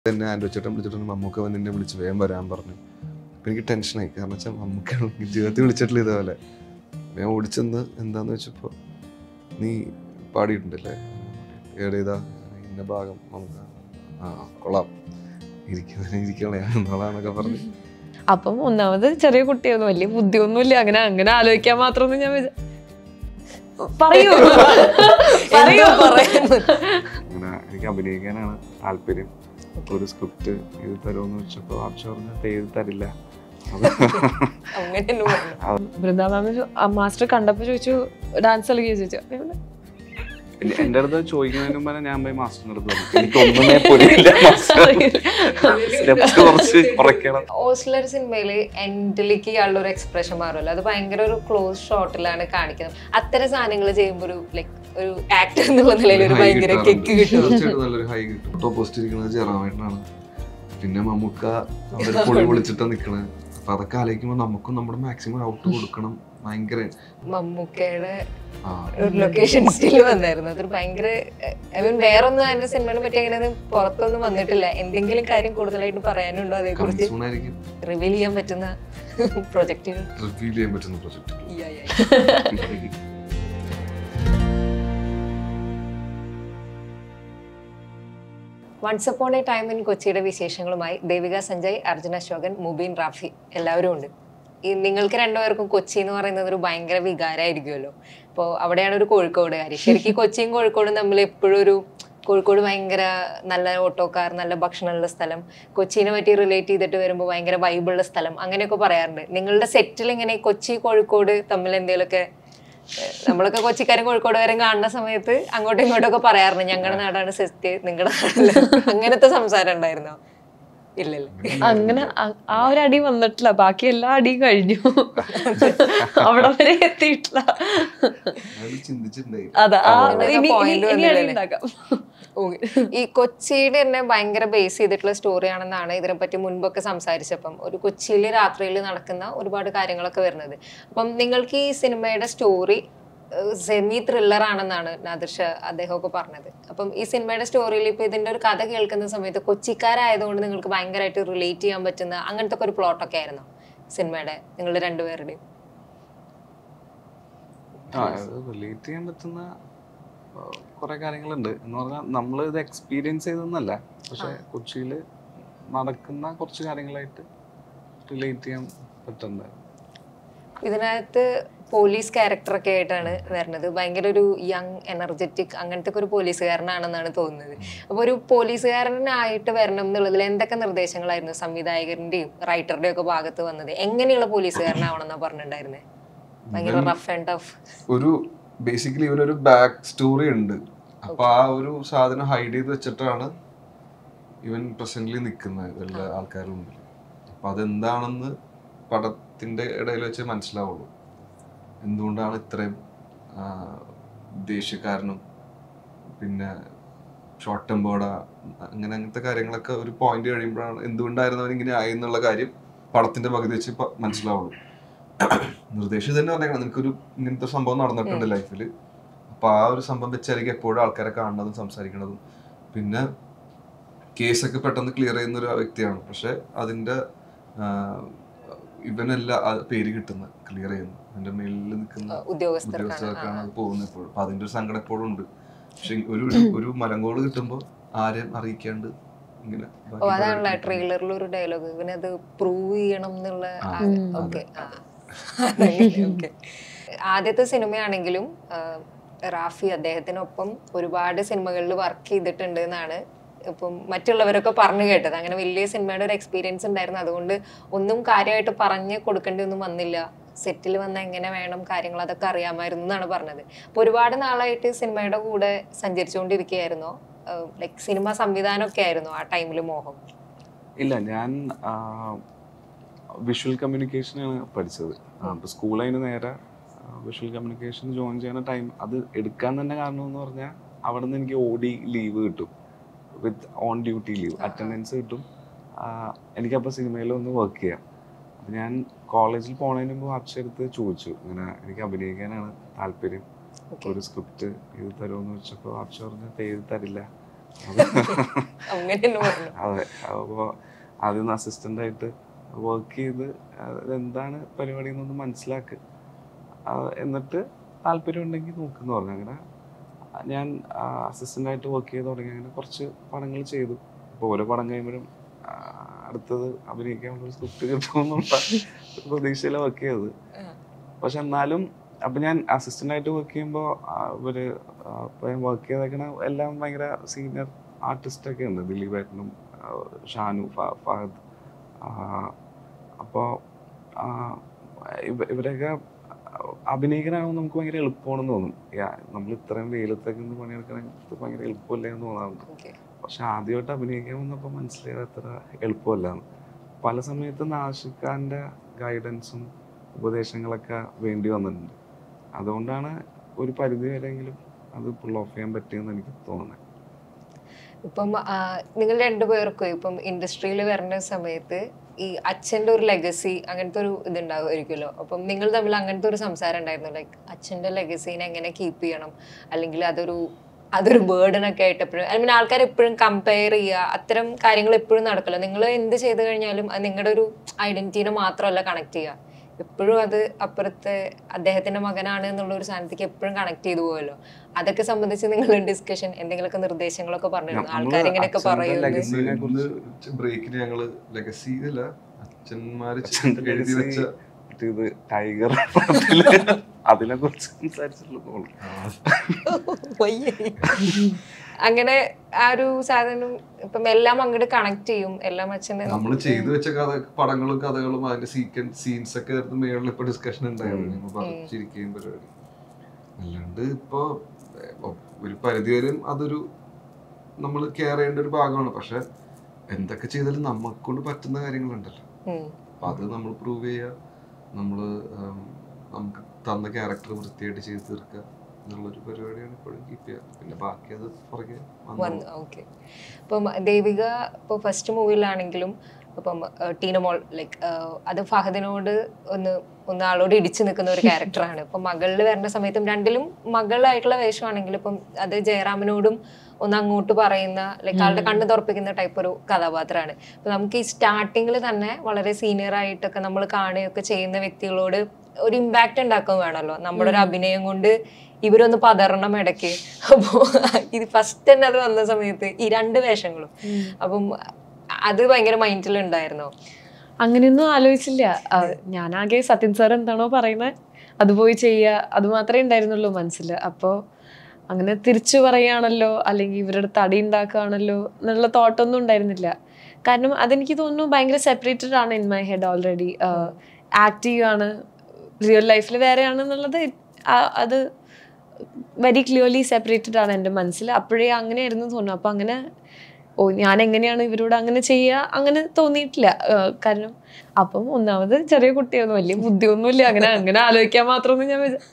എന്നെ ആൻഡ്രോ ചേട്ടൻ വിളിച്ചിട്ട് മമ്മൂക്ക വന്ന് എന്നെ വിളിച്ച് വേഗം വരാൻ പറഞ്ഞു അപ്പം എനിക്ക് ടെൻഷനായി കാരണം വെച്ചാൽ മമ്മൂക്ക ജീവിതത്തിൽ വിളിച്ചിട്ടില്ല ഇതേപോലെ വേഗം ഓടിച്ചെന്ന് എന്താന്ന് വെച്ചപ്പോൾ നീ പാടിയിട്ടുണ്ടല്ലേ ഏടേതാ ഇന്ന ഭാഗം മമ്മൂക്ക ആ കൊള്ളാം ഇരിക്കുന്ന ഇരിക്കണേ എന്നുള്ളതാണൊക്കെ പറഞ്ഞ് അപ്പം ഒന്നാമത് ചെറിയ കുട്ടിയൊന്നും വലിയ ബുദ്ധിയൊന്നുമില്ല അങ്ങനെ അങ്ങനെ ആലോചിക്കാൻ മാത്രമൊന്നും ഞാൻ വിചാ- പറയൂ പറയൂ അങ്ങനെ എനിക്ക് അഭിനയിക്കാനാണ് താല്പര്യം ഒരു സ്ക്രിപ്റ്റ് ഇത് തരുമെന്ന് വെച്ചപ്പോൾ ആവശ്യം പറഞ്ഞാൽ എഴുതി തരില്ല അങ്ങനെ വൃന്ദാമാമ മാസ്റ്റർ കണ്ടപ്പോ ചോദിച്ചു ഡാൻസ് കളിക്കുക ചോദിച്ചു അപ്പൊ ഞാൻ പറഞ്ഞു, എന്റെ- എൻ്റെ അടുത്ത് ചോദിക്കുന്നതിന് മുമ്പ് ഞാൻ പോയി മാസ്റ്ററിൻ്റെ അടുത്ത് പറഞ്ഞു എനിക്ക് ഒന്നുമേ പൊരിയില്ല സ്റ്റെപ്സ് കുറച്ച് കുറയ്ക്കണം ഓസ്ലർ സിനിമയില് എൻഡിലേക്ക് ഇയാളുടെ ഒരു എക്സ്പ്രഷൻ മാറുമല്ലോ അത് ഭയങ്കര ഒരു ക്ലോസ് ഷോട്ടിലാണ് കാണിക്കുന്നത് അത്തരം സാധനങ്ങൾ ചെയ്യുമ്പോൾ ഒരു ലൈക്ക് ഒരു ആക്ടർ എന്നുള്ള നിലയിൽ ഒരു high ഭയങ്കര കിട്ടാറുണ്ട്. കെക്ക് കിട്ടും തീർച്ചയായിട്ടും നല്ലൊരു ഹൈ കിട്ടും ടോപ്പ് പോസ്റ്റ് ഇരിക്കുന്നത് ജെറാമേട്ടനാണ് പിന്നെ മമ്മൂക്ക അവിടെ ഒരു പൊളി വിളിച്ചിട്ടാ നിക്കണത് അപ്പൊ അതൊക്കെ ആലോചിക്കുമ്പോൾ നമുക്കും നമ്മുടെ മാക്സിമം ഔട്ട് കൊടുക്കണം ഭയങ്കര മമ്മൂക്കയുടെ ആ ഒരു ലൊക്കേഷൻ സ്റ്റിൽ വന്നായിരുന്നു അതൊരു ഭയങ്കര ഐ മീൻ വേറൊന്നും അതിന്റെ സിനിമയെ പറ്റി അങ്ങനെ ഒന്നും പുറത്തൊന്നും വന്നിട്ടില്ല എന്തെങ്കിലും കാര്യം കൂടുതലായിട്ട് പറയാനുണ്ടോ അതേക്കുറിച്ച് കൺസൂൺ ആയിരിക്കും റിവീൽ ചെയ്യാൻ പറ്റുന്ന പ്രൊജക്റ്റുകൾ റിവീൽ ചെയ്യാൻ പറ്റുന്ന project once upon a time in കൊച്ചിയുടെ വിശേഷങ്ങളുമായി ദേവിക സഞ്ജയ് അർജുന അശോകൻ മുബീൻ റാഫി എല്ലാവരും ഉണ്ട് ഈ നിങ്ങൾക്ക് രണ്ടുപേർക്കും കൊച്ചി എന്ന് പറയുന്നത് ഒരു ഭയങ്കര വികാരമായിരിക്കുമല്ലോ അപ്പോൾ അവിടെയാണ് ഒരു കോഴിക്കോടുകാരി ശരിക്കും കൊച്ചിയും കോഴിക്കോടും തമ്മിൽ എപ്പോഴും ഒരു കോഴിക്കോട് ഭയങ്കര നല്ല ഓട്ടോക്കാർ നല്ല ഭക്ഷണമുള്ള സ്ഥലം കൊച്ചിനെ പറ്റി റിലേറ്റ് ചെയ്തിട്ട് വരുമ്പോൾ ഭയങ്കര വൈബുള്ള സ്ഥലം അങ്ങനെയൊക്കെ പറയാറുണ്ട് നിങ്ങളുടെ സെറ്റിൽ ഇങ്ങനെ കൊച്ചി കോഴിക്കോട് തമ്മിൽ എന്തെങ്കിലുമൊക്കെ ഏഹ് നമ്മളൊക്കെ കൊച്ചിക്കാരും കോഴിക്കോടുകാരും കാണുന്ന സമയത്ത് അങ്ങോട്ടും ഇങ്ങോട്ടും ഒക്കെ പറയാറുണ്ട് ഞങ്ങളുടെ നാടാണ് സെറ്റ് നിങ്ങളുടെ നാടല്ല അങ്ങനത്തെ സംസാരം ഉണ്ടായിരുന്നോ ഇല്ലല്ലോ അങ്ങനെ ആ- ആ ഒരു അടി വന്നിട്ടില്ല ബാക്കി എല്ലാ അടിയും കഴിഞ്ഞു അവിടെ വരെ എത്തിയിട്ടില്ല അത് ചിന്തിച്ചിട്ടുണ്ടായി അതാ ആ അങ്ങനത്തെ ഇനി- point ഇനി- ഇനി അടി വന്നില്ലല്ലേ? ഉണ്ടാക്കാം ഓക്കേ. ഈ കൊച്ചിയുടെ തന്നെ ഭയങ്കര ബേസ് ചെയ്തിട്ടുള്ള സ്റ്റോറിയാണെന്നാണ് ഇതിനെപ്പറ്റി മുൻപൊക്കെ സംസാരിച്ചപ്പം ഒരു കൊച്ചിയിൽ രാത്രിയിൽ നടക്കുന്ന ഒരുപാട് കാര്യങ്ങളൊക്കെ വരുന്നത് അപ്പം നിങ്ങൾക്ക് ഈ സിനിമയുടെ സ്റ്റോറി സെമി ത്രില്ലർ ആണെന്നാണ് നാദിർഷ അദ്ദേഹമൊക്കെ പറഞ്ഞത് അപ്പം ഈ സിനിമയുടെ സ്റ്റോറിയിൽ ഇപ്പൊ ഇതിന്റെ ഒരു കഥ കേൾക്കുന്ന സമയത്ത് കൊച്ചിക്കാരായതുകൊണ്ട് നിങ്ങൾക്ക് ഭയങ്കരമായിട്ട് റിലേറ്റ് ചെയ്യാൻ പറ്റുന്ന അങ്ങനത്തെ ഒക്കെ ഒരു പ്ലോട്ടൊക്കെ ആയിരുന്നു സിനിമയുടെ നിങ്ങളുടെ രണ്ടുപേരുടെയും ആ അത് റിലേറ്റ് ചെയ്യാൻ പറ്റുന്ന കുറെ കാര്യങ്ങളുണ്ട് എന്ന് പറഞ്ഞാൽ നമ്മൾ ഇത് എക്സ്പീരിയൻസ് ചെയ്തെന്നല്ല പക്ഷെ കൊച്ചിയിൽ നടക്കുന്ന കുറച്ച് കാര്യങ്ങളായിട്ട് റിലേറ്റ് ചെയ്യാൻ പറ്റുന്നത് ഇതിനകത്ത് പോലീസ് ക്യാരക്ടറൊക്കെ ആയിട്ടാണ് വരുന്നത് ഭയങ്കര ഒരു യങ് എനർജറ്റിക് അങ്ങനത്തെ ഒക്കെ ഒരു പോലീസുകാരനാണെന്നാണ് തോന്നുന്നത് അപ്പോൾ ഒരു പോലീസുകാരനായിട്ട് വരണം എന്നുള്ളതിൽ എന്തൊക്കെ നിർദ്ദേശങ്ങളായിരുന്നു സംവിധായകന്റെയും റൈറ്ററുടെയും ഒക്കെ ഭാഗത്ത് വന്നത് എങ്ങനെയുള്ള പോലീസുകാരനാവണം എന്നാ പറഞ്ഞിട്ടുണ്ടായിരുന്നത് ഭയങ്കര റഫ് ആൻഡ് ടഫ് ഒരു ബേസിക്കലി ഇവരൊരു ബാക്ക് സ്റ്റോറി ഉണ്ട് അപ്പൊ ആ ഒരു സാധനം ഹൈഡ് ചെയ്ത് വെച്ചിട്ടാണ് ഇവൻ പ്രസന്റ്ലി നിൽക്കുന്നത് എല്ലാ ആൾക്കാരുടെ മുമ്പിൽ അപ്പൊ അതെന്താണെന്ന് പടത്തിന്റെ ഇടയിൽ വെച്ച് മനസ്സിലാവുള്ളൂ എന്തുകൊണ്ടാണ് ഇത്രയും ആ, ദേഷ്യക്കാരനും പിന്നെ ഷോർട്ട് ടെമ്പോർഡ അങ്ങനെ അങ്ങനത്തെ കാര്യങ്ങളൊക്കെ ഒരു പോയിന്റ് കഴിയുമ്പോഴാണ് എന്തുകൊണ്ടായിരുന്നു അവൻ ഇങ്ങനെ ആയി എന്നുള്ള കാര്യം പടത്തിന്റെ പകുതി വെച്ച് പ- മനസ്സിലാവുള്ളൂ നിർദ്ദേശം തന്നെ പറഞ്ഞേക്കണം നിനക്കൊരു ഇങ്ങനത്തെ ഒരു സംഭവം നടന്നിട്ടുണ്ട് ലൈഫിൽ അപ്പൊ ആ ഒരു സംഭവം വെച്ചായിരിക്കും എപ്പോഴും ആൾക്കാരെ കാണുന്നതും സംസാരിക്കുന്നതും പിന്നെ കേസൊക്കെ പെട്ടെന്ന് ക്ലിയർ ചെയ്യുന്ന ഒരു വ്യക്തിയാണ് പക്ഷെ അതിന്റെ ആ, ഇവനല്ല ആ പേര് കിട്ടുന്നത് ക്ലിയർ ചെയ്യുന്നത് അതിന്റെ മേലിൽ നിൽക്കുന്ന ഉദ്യോഗസ്ഥർക്കാണ് ഉദ്യോഗസ്ഥർക്കാണ് ആ, അത് പോകുന്നത് എപ്പോഴും അപ്പൊ അതിന്റെ ഒരു സങ്കടം എപ്പോഴും ഉണ്ട് പക്ഷെ ഒരു ഒരു മലങ്കോള് കിട്ടുമ്പോ ആരെയും അറിയിക്കാണ്ട് ഇങ്ങനെ ഓ അതാണല്ലോ ട്രെയിലറിൽ ഒരു ഡയലോഗ് ഇവനത് പ്രൂവ് ചെയ്യണം എന്നുള്ള ആ, ഓക്കെ ഓക്കെ ആദ്യത്തെ സിനിമയാണെങ്കിലും ആ, റാഫി അദ്ദേഹത്തിനൊപ്പം ഒരുപാട് സിനിമകളിൽ വർക്ക് ചെയ്തിട്ടുണ്ട് എന്നാണ് ഇപ്പം മറ്റുള്ളവരൊക്കെ പറഞ്ഞു കേട്ടത് അങ്ങനെ വലിയ സിനിമയുടെ ഒരു എക്സ്പീരിയൻസ് ഉണ്ടായിരുന്നു അതുകൊണ്ട് ഒന്നും കാര്യമായിട്ട് പറഞ്ഞ് കൊടുക്കേണ്ടി ഒന്നും വന്നില്ല സെറ്റിൽ വന്ന എങ്ങനെ വേണം കാര്യങ്ങൾ അതൊക്കെ അറിയാമായിരുന്നു എന്നാണ് പറഞ്ഞത് അപ്പോൾ ഒരുപാട് നാളായിട്ട് സിനിമയുടെ കൂടെ സഞ്ചരിച്ചുകൊണ്ടിരിക്കുകയായിരുന്നോ ലൈക്ക് സിനിമ സംവിധാനമൊക്കെ ആയിരുന്നു ആ ടൈമിൽ മോഹം ഇല്ല ഞാൻ വിഷ്വൽ കമ്മ്യൂണിക്കേഷനാണ് പഠിച്ചത് അപ്പോൾ സ്കൂളിൽ നേരെ വിഷ്വൽ കമ്മ്യൂണിക്കേഷൻ ജോയിൻ ചെയ്യുന്ന ടൈം അത് എടുക്കാൻ തന്നെ കാരണം എന്ന് പറഞ്ഞാൽ അവിടെ നിന്ന് എനിക്ക് ഓടി ലീവ് കിട്ടും with on duty leave attendance കിട്ടും ആ, എനിക്കപ്പോൾ സിനിമയിൽ ഒന്ന് വർക്ക് ചെയ്യാം അപ്പം ഞാൻ കോളേജിൽ പോണതിന് മുമ്പ് അക്ഷരത്ത് ചോദിച്ചു ഇങ്ങനെ എനിക്ക് അഭിനയിക്കാനാണ് താല്പര്യം ഒരു സ്ക്രിപ്റ്റ് ഇത് തരുമെന്ന് വെച്ചപ്പോൾ അക്ഷ പറഞ്ഞ എഴുതി തരില്ല അങ്ങനെ തന്നെ പറഞ്ഞു അതെ അപ്പോൾ ആദ്യം അസിസ്റ്റന്റ് ആയിട്ട് വർക്ക് ചെയ്ത് എന്താണ് പരിപാടി എന്നൊന്ന് മനസ്സിലാക്ക് ആ, എന്നിട്ട് താല്പര്യം ഉണ്ടെങ്കിൽ നോക്കുന്നു പറഞ്ഞു അങ്ങനെ ഞാൻ അസിസ്റ്റന്റ് ആയിട്ട് വർക്ക് ചെയ്ത് തുടങ്ങി അങ്ങനെ കുറച്ച് പടങ്ങൾ ചെയ്തു ഇപ്പോൾ ഓരോ പടം കഴിയുമ്പോഴും ആ, അടുത്തത് അഭിനയിക്കാനുള്ള ഒരു സ്ക്രിപ്റ്റ് കിട്ടുമെന്നുള്ള ഒരു പ്രതീക്ഷയില വർക്ക് ചെയ്തത് ആ. പക്ഷെ എന്നാലും അപ്പൊ ഞാൻ അസിസ്റ്റന്റ് ആയിട്ട് വർക്ക് ചെയ്യുമ്പോൾ ഇവര് ആ, ഇപ്പൊ ഞാൻ വർക്ക് ചെയ്തേക്കണ എല്ലാം ഭയങ്കര സീനിയർ ആർട്ടിസ്റ്റ് ഒക്കെ ഉണ്ട് ദിലീപ് ഏട്ടനും ആ, ഷാനു ഫ- ഫഹദ് അപ്പോൾ ഇവരൊക്കെ അഭിനയിക്കാനാകുമ്പോൾ നമുക്ക് ഭയങ്കര എളുപ്പമാണെന്ന് തോന്നും നമ്മൾ ഇത്രയും വെയിലത്തൊക്കെ നിന്ന് പണിയെടുക്കണമെങ്കിൽ ഭയങ്കര എളുപ്പമല്ലേ എന്ന് തോന്നാറുണ്ട് ഓക്കെ പക്ഷെ ആദ്യമായിട്ട് അഭിനയിക്കാൻ വന്നപ്പോൾ മനസ്സിലായത് അത്ര എളുപ്പമല്ലാന്ന് പല സമയത്ത് നാഷിക്കാൻ്റെ ഗൈഡൻസും ഉപദേശങ്ങളൊക്കെ വേണ്ടി വന്നിട്ടുണ്ട് അതുകൊണ്ടാണ് ഒരു പരിധി വരെയെങ്കിലും അത് പുൾ ഓഫ് ചെയ്യാൻ പറ്റിയെന്ന് എനിക്ക് തോന്നുന്നത് ഇപ്പം ആ, നിങ്ങൾ രണ്ടുപേർക്കും ഇപ്പം ഇൻഡസ്ട്രിയിൽ വരുന്ന സമയത്ത് ഈ അച്ഛന്റെ ഒരു ലെഗസി അങ്ങനത്തെ ഒരു ഇതുണ്ടാവുമായിരിക്കുമല്ലോ അപ്പം നിങ്ങൾ തമ്മിൽ അങ്ങനത്തെ ഒരു സംസാരം ഉണ്ടായിരുന്നു ലൈക്ക് അച്ഛന്റെ ലെഗസീനെ എങ്ങനെ കീപ്പ് ചെയ്യണം അല്ലെങ്കിൽ അതൊരു അതൊരു ബേർഡൻ ഒക്കെ ആയിട്ട് എപ്പോഴും ഐ മീൻ ആൾക്കാർ എപ്പോഴും കമ്പയർ ചെയ്യുക അത്തരം കാര്യങ്ങൾ എപ്പോഴും നടക്കില്ല നിങ്ങൾ എന്ത് ചെയ്തു കഴിഞ്ഞാലും അത് നിങ്ങളുടെ ഒരു ഐഡന്റിറ്റിനെ മാത്രമല്ല കണക്ട് ചെയ്യുക എപ്പോഴും അത് അപ്പുറത്തെ അദ്ദേഹത്തിന്റെ മകനാണ് എന്നുള്ള ഒരു സാധനത്തേക്ക് എപ്പോഴും കണക്ട് ചെയ്തു പോകുമല്ലോ അതൊക്കെ സംബന്ധിച്ച് നിങ്ങൾ ഡിസ്കഷൻ എന്തെങ്കിലുമൊക്കെ നിർദ്ദേശങ്ങളൊക്കെ പറഞ്ഞിരുന്നു നമ്മള് ആൾക്കാർ ഇങ്ങനെയൊക്കെ അച്ഛന്റെ പറയുന്നു legacy- ഇതിനെ ബ്രേക്കിന് ഞങ്ങള് ലെഗസി അല്ല അച്ഛന്മാര് അച്ഛന്റെ എഴുതി legacy വെച്ച മറ്റേ ഇത് ടൈഗർ അതിനെ കുറിച്ച് സംസാരിച്ചിട്ടുള്ളൂ വയ്യേ. അങ്ങനെ ആ ഒരു സാധനം ഇപ്പം എല്ലാം അങ്ങോട്ട് കണക്ട് ചെയ്യും എല്ലാം അച്ഛനെ നമ്മള് ചെയ്തു വെച്ച കഥ പടങ്ങളും കഥകളും അതിന്റെ സീക്വൻസ് സീൻസ് ഒക്കെ എടുത്ത് മേളിൽ ഇപ്പൊ ഡിസ്കഷൻ ഉണ്ടായിരുന്നു ഞങ്ങൾ പറഞ്ഞിരിക്കുകയും പരിപാടി അല്ലാണ്ട് ഇപ്പൊ ഏഹ്, ഒ- ഒരു പരിധി വരെയും അതൊരു നമ്മൾ കെയർ ചെയ്യേണ്ട ഒരു ഭാഗമാണ് പക്ഷെ എന്തൊക്കെ ചെയ്താലും നമ്മക്ക് കൊണ്ട് പറ്റുന്ന കാര്യങ്ങളുണ്ടല്ലോ ഉം. അപ്പൊ അത് നമ്മൾ പ്രൂവ് ചെയ്യുക നമ്മള് ഉം, നമുക്ക് തന്ന ക്യാരക്ടർ വൃത്തിയായിട്ട് ചെയ്ത് തീർക്കുക എന്നുള്ളൊരു പരിപാടിയാണ് ഇപ്പോഴും കീപ്പ് ചെയ്യുക പിന്നെ ബാക്കി അത് പുറകെ വന്നോളും. വന്നു ഓക്കെ ഇപ്പം ദേവിക ഇപ്പോൾ ഫസ്റ്റ് മൂവിയിലാണെങ്കിലും ഇപ്പം ഏഹ്, ടീനമോൾ ലൈക്ക് അത് ഫഹദിനോട് ഒന്ന് ഒന്ന് ആളോട് ഇടിച്ചു നിൽക്കുന്ന ഒരു ക്യാരക്ടറാണ് ഇപ്പം മകളിൽ വരുന്ന സമയത്തും രണ്ടിലും മകളായിട്ടുള്ള വേഷമാണെങ്കിലും ഇപ്പം അത് ജയറാമിനോടും ഒന്ന് അങ്ങോട്ട് പറയുന്ന ലൈക്ക് ആളുടെ കണ്ണ് തുറപ്പിക്കുന്ന ടൈപ്പ് ഒരു കഥാപാത്രമാണ് അപ്പൊ നമുക്ക് ഈ സ്റ്റാർട്ടിങ്ങിൽ തന്നെ വളരെ സീനിയർ ആയിട്ടൊക്കെ നമ്മൾ കാണുകയൊക്കെ ചെയ്യുന്ന വ്യക്തികളോട് ഒരു ഇമ്പാക്റ്റ് ഉണ്ടാക്കാൻ വേണമല്ലോ നമ്മുടെ ഒരു അഭിനയം കൊണ്ട് ഇവരൊന്ന് പതറണം ഇടയ്ക്ക് അപ്പോ ഇത് ഫസ്റ്റ് തന്നെ അത് വന്ന സമയത്ത് ഈ രണ്ട് വേഷങ്ങളും അപ്പം അത് ഭയങ്കര മൈൻഡിൽ ഉണ്ടായിരുന്നോ അങ്ങനെയൊന്നും ആലോചിച്ചില്ല ആ, ഞാനാകെ സത്യൻ സാർ എന്താണോ പറയുന്നത് അത് പോയി ചെയ്യുക അത് മാത്രമേ ഉണ്ടായിരുന്നുള്ളൂ മനസ്സിൽ അപ്പോൾ അങ്ങനെ തിരിച്ചു പറയുകയാണല്ലോ അല്ലെങ്കിൽ ഇവരുടെ തടി ഉണ്ടാക്കുകയാണല്ലോ എന്നുള്ള തോട്ടൊന്നും ഉണ്ടായിരുന്നില്ല കാരണം അതെനിക്ക് തോന്നുന്നു ഭയങ്കര സെപ്പറേറ്റഡ് ആണ് in my head already act ചെയ്യുകയാണ് റിയൽ ലൈഫിൽ വേറെയാണെന്നുള്ളത് ആ- അത് വെരി ക്ലിയർലി സെപ്പറേറ്റഡ് ആണ് എൻ്റെ മനസ്സിൽ അപ്പോഴേ അങ്ങനെയായിരുന്നു തോന്നുന്നു അപ്പം അങ്ങനെ ഓ ഞാൻ എങ്ങനെയാണ് ഇവരോട് അങ്ങനെ ചെയ്യുക അങ്ങനെ തോന്നിയിട്ടില്ല ആ, കാരണം അപ്പം ഒന്നാമത് ചെറിയ കുട്ടിയൊന്നും വലിയ ബുദ്ധിയൊന്നുമില്ല അങ്ങനെ അങ്ങനെ ആലോചിക്കാൻ മാത്രമൊന്നും ഞാൻ വിചാ-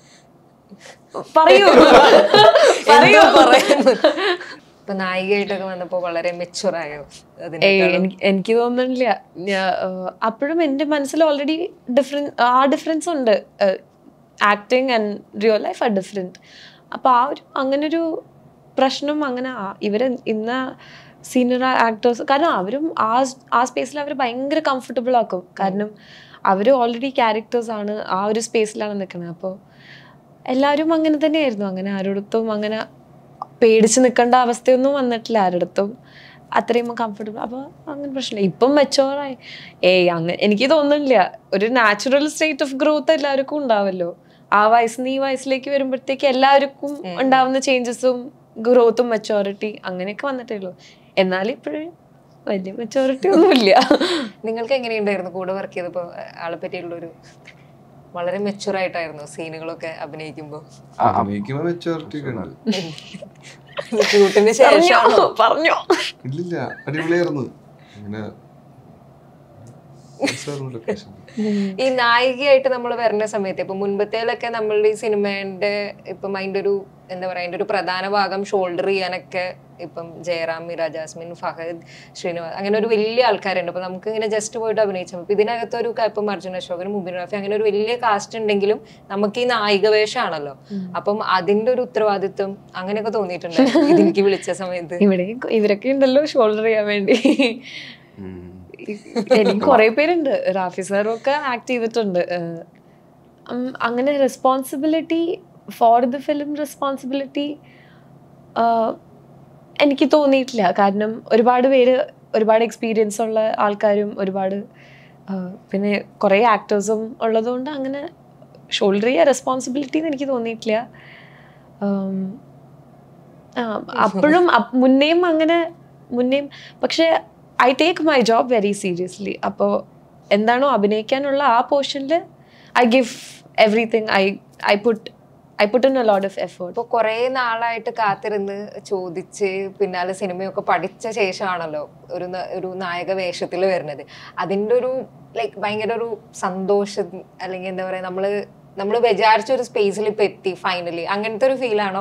പറയൂ പറയൂ എന്തോ പറയുന്നു. ഇപ്പൊ നായികയായിട്ടൊക്കെ വന്നപ്പോ വളരെ മെച്ചുവർ ആയോ ഏയ് അതിനേക്കാളും? എനിക്ക് എനിക്ക് തോന്നുന്നില്ല ഞാ- ആ, അപ്പോഴും എൻ്റെ മനസ്സിൽ ഓൾറെഡി ഡിഫറെൻറ്റ് ആ ഡിഫറൻസ് ഉണ്ട് acting and real life are different അപ്പോൾ ആ ഒരു അങ്ങനൊരു പ്രശ്നം അങ്ങനെ ആ- ഇവര് ഇന്ന സീനിയർ ആക്ടേഴ്സ് കാരണം അവരും ആ ആ സ്പേസിൽ അവർ ഭയങ്കര കംഫർട്ടബിൾ ആക്കും കാരണം അവർ ഓൾറെഡി ക്യാരക്ടേഴ്സ് ആണ് ആ ഒരു സ്പേസിലാണ് നിൽക്കുന്നത് അപ്പോൾ എല്ലാവരും അങ്ങനെ തന്നെയായിരുന്നു അങ്ങനെ ആരോടത്തും അങ്ങനെ പേടിച്ച് നിൽക്കേണ്ട അവസ്ഥയൊന്നും വന്നിട്ടില്ല ആരോടത്തും അത്രയും കംഫർട്ടബിൾ അപ്പോൾ അങ്ങനെ പ്രശ്നമില്ല ഇപ്പം മെച്ചോറായി ഏയ് അങ്ങനെ എനിക്ക് തോന്നുന്നില്ല ഒരു നാച്ചുറൽ സ്റ്റേറ്റ് ഓഫ് ഗ്രോത്ത് എല്ലാവർക്കും ഉണ്ടാവല്ലോ ആ വയസ്സിൽ നിന്ന് ഈ വയസ്സിലേക്ക് വരുമ്പോഴത്തേക്ക് എല്ലാവർക്കും ഉണ്ടാവുന്ന ചേഞ്ചസും ഗ്രോത്തും മെച്ചോറിറ്റി അങ്ങനെയൊക്കെ വന്നിട്ടേ ഉള്ളൂ എന്നാലും ഇപ്പോഴും വലിയ മെച്ചോറിറ്റി ഒന്നുമില്ല നിങ്ങൾക്ക് എങ്ങനെയുണ്ടായിരുന്നു കൂടെ വർക്ക് ചെയ്തപ്പോ അഹ് ആളെ പറ്റിയുള്ള ഒരു വളരെ മെച്ചുവർ ആയിട്ടായിരുന്നു സീനുകളൊക്കെ അഭിനയിക്കുമ്പോ അഭിനയിക്കുമ്പോ മെച്ചോറിറ്റി ഒക്കെ ഉണ്ട് ഷൂട്ടിന് ശേഷം പറഞ്ഞോ ഇല്ലില്ല അടിപൊളിയായിരുന്നു അങ്ങനെ രസായിരുന്നു location. ഈ നായികയായിട്ട് നമ്മൾ വരുന്ന സമയത്ത് ഇപ്പൊ മുൻപത്തേലൊക്കെ നമ്മളുടെ ഈ സിനിമേന്റെ ഇപ്പം അതിന്റെ ഒരു എന്താ പറയാ അതിന്റെ ഒരു പ്രധാന ഭാഗം ഷോൾഡർ ചെയ്യാനൊക്കെ ഇപ്പം ജയറാം മീര ജാസ്മിൻ ഫഹദ് ശ്രീനിവാസ് അങ്ങനെ ഒരു വലിയ ആൾക്കാരുണ്ട് അപ്പൊ നമുക്ക് ഇങ്ങനെ ജസ്റ്റ് പോയിട്ട് അഭിനയിച്ചാൽ മതി ഇതിനകത്ത് ഒരു ക- ഇപ്പം അർജുന അശോകൻ മുബിൻ റാഫി അങ്ങനെ ഒരു വലിയ കാസ്റ്റ് ഉണ്ടെങ്കിലും നമുക്ക് ഈ നായിക വേഷമാണല്ലോ അപ്പം അതിന്റെ ഒരു ഉത്തരവാദിത്വം അങ്ങനെയൊക്കെ തോന്നിയിട്ടുണ്ട് ഇതെനിക്ക് വിളിച്ച സമയത്ത് ഇവിടെ ഇവരൊക്കെ ഉണ്ടല്ലോ ഷോൾഡർ ചെയ്യാൻ വേണ്ടി എനിക്ക് കുറെ പേരുണ്ട് റാഫി സാറും ഒക്കെ ആക്ട് ചെയ്തിട്ടുണ്ട് ഏഹ് ഉം, അങ്ങനെ responsibility for the film responsibility എനിക്ക് തോന്നിയിട്ടില്ല കാരണം ഒരുപാട് പേര് ഒരുപാട് എക്സ്പീരിയൻസ് ഉള്ള ആൾക്കാരും ഒരുപാട് ആഹ്, പിന്നെ കുറേ ആക്ടേഴ്സും ഉള്ളതുകൊണ്ട് അങ്ങനെ ഷോൾഡർ ചെയ്യുക റെസ്പോൺസിബിലിറ്റി എന്ന് എനിക്ക് തോന്നിയിട്ടില്ല ഉം, ആ, അപ്പോഴും അപ്- മുന്നേയും അങ്ങനെ മുന്നേയും പക്ഷെ I take my job very seriously അപ്പോൾ എന്താണോ അഭിനയിക്കാനുള്ള ആ പോർഷനിൽ I give everything I I put I put in a lot of effort ഇപ്പൊ കുറെ നാളായിട്ട് കാത്തിരുന്ന് ചോദിച്ച് പിന്നാലെ സിനിമയൊക്കെ പഠിച്ച ശേഷമാണല്ലോ ഒരു ന- ഒരു നായക വേഷത്തിൽ വരുന്നത് അതിന്റെ ഒരു ലൈക്ക് ഭയങ്കര ഒരു സന്തോഷം അല്ലെങ്കിൽ എന്താ പറയാ നമ്മള് നമ്മൾ വിചാരിച്ച ഒരു സ്പേസിൽ ഇപ്പൊ എത്തി ഫൈനലി അങ്ങനത്തെ ഒരു ഫീൽ ആണോ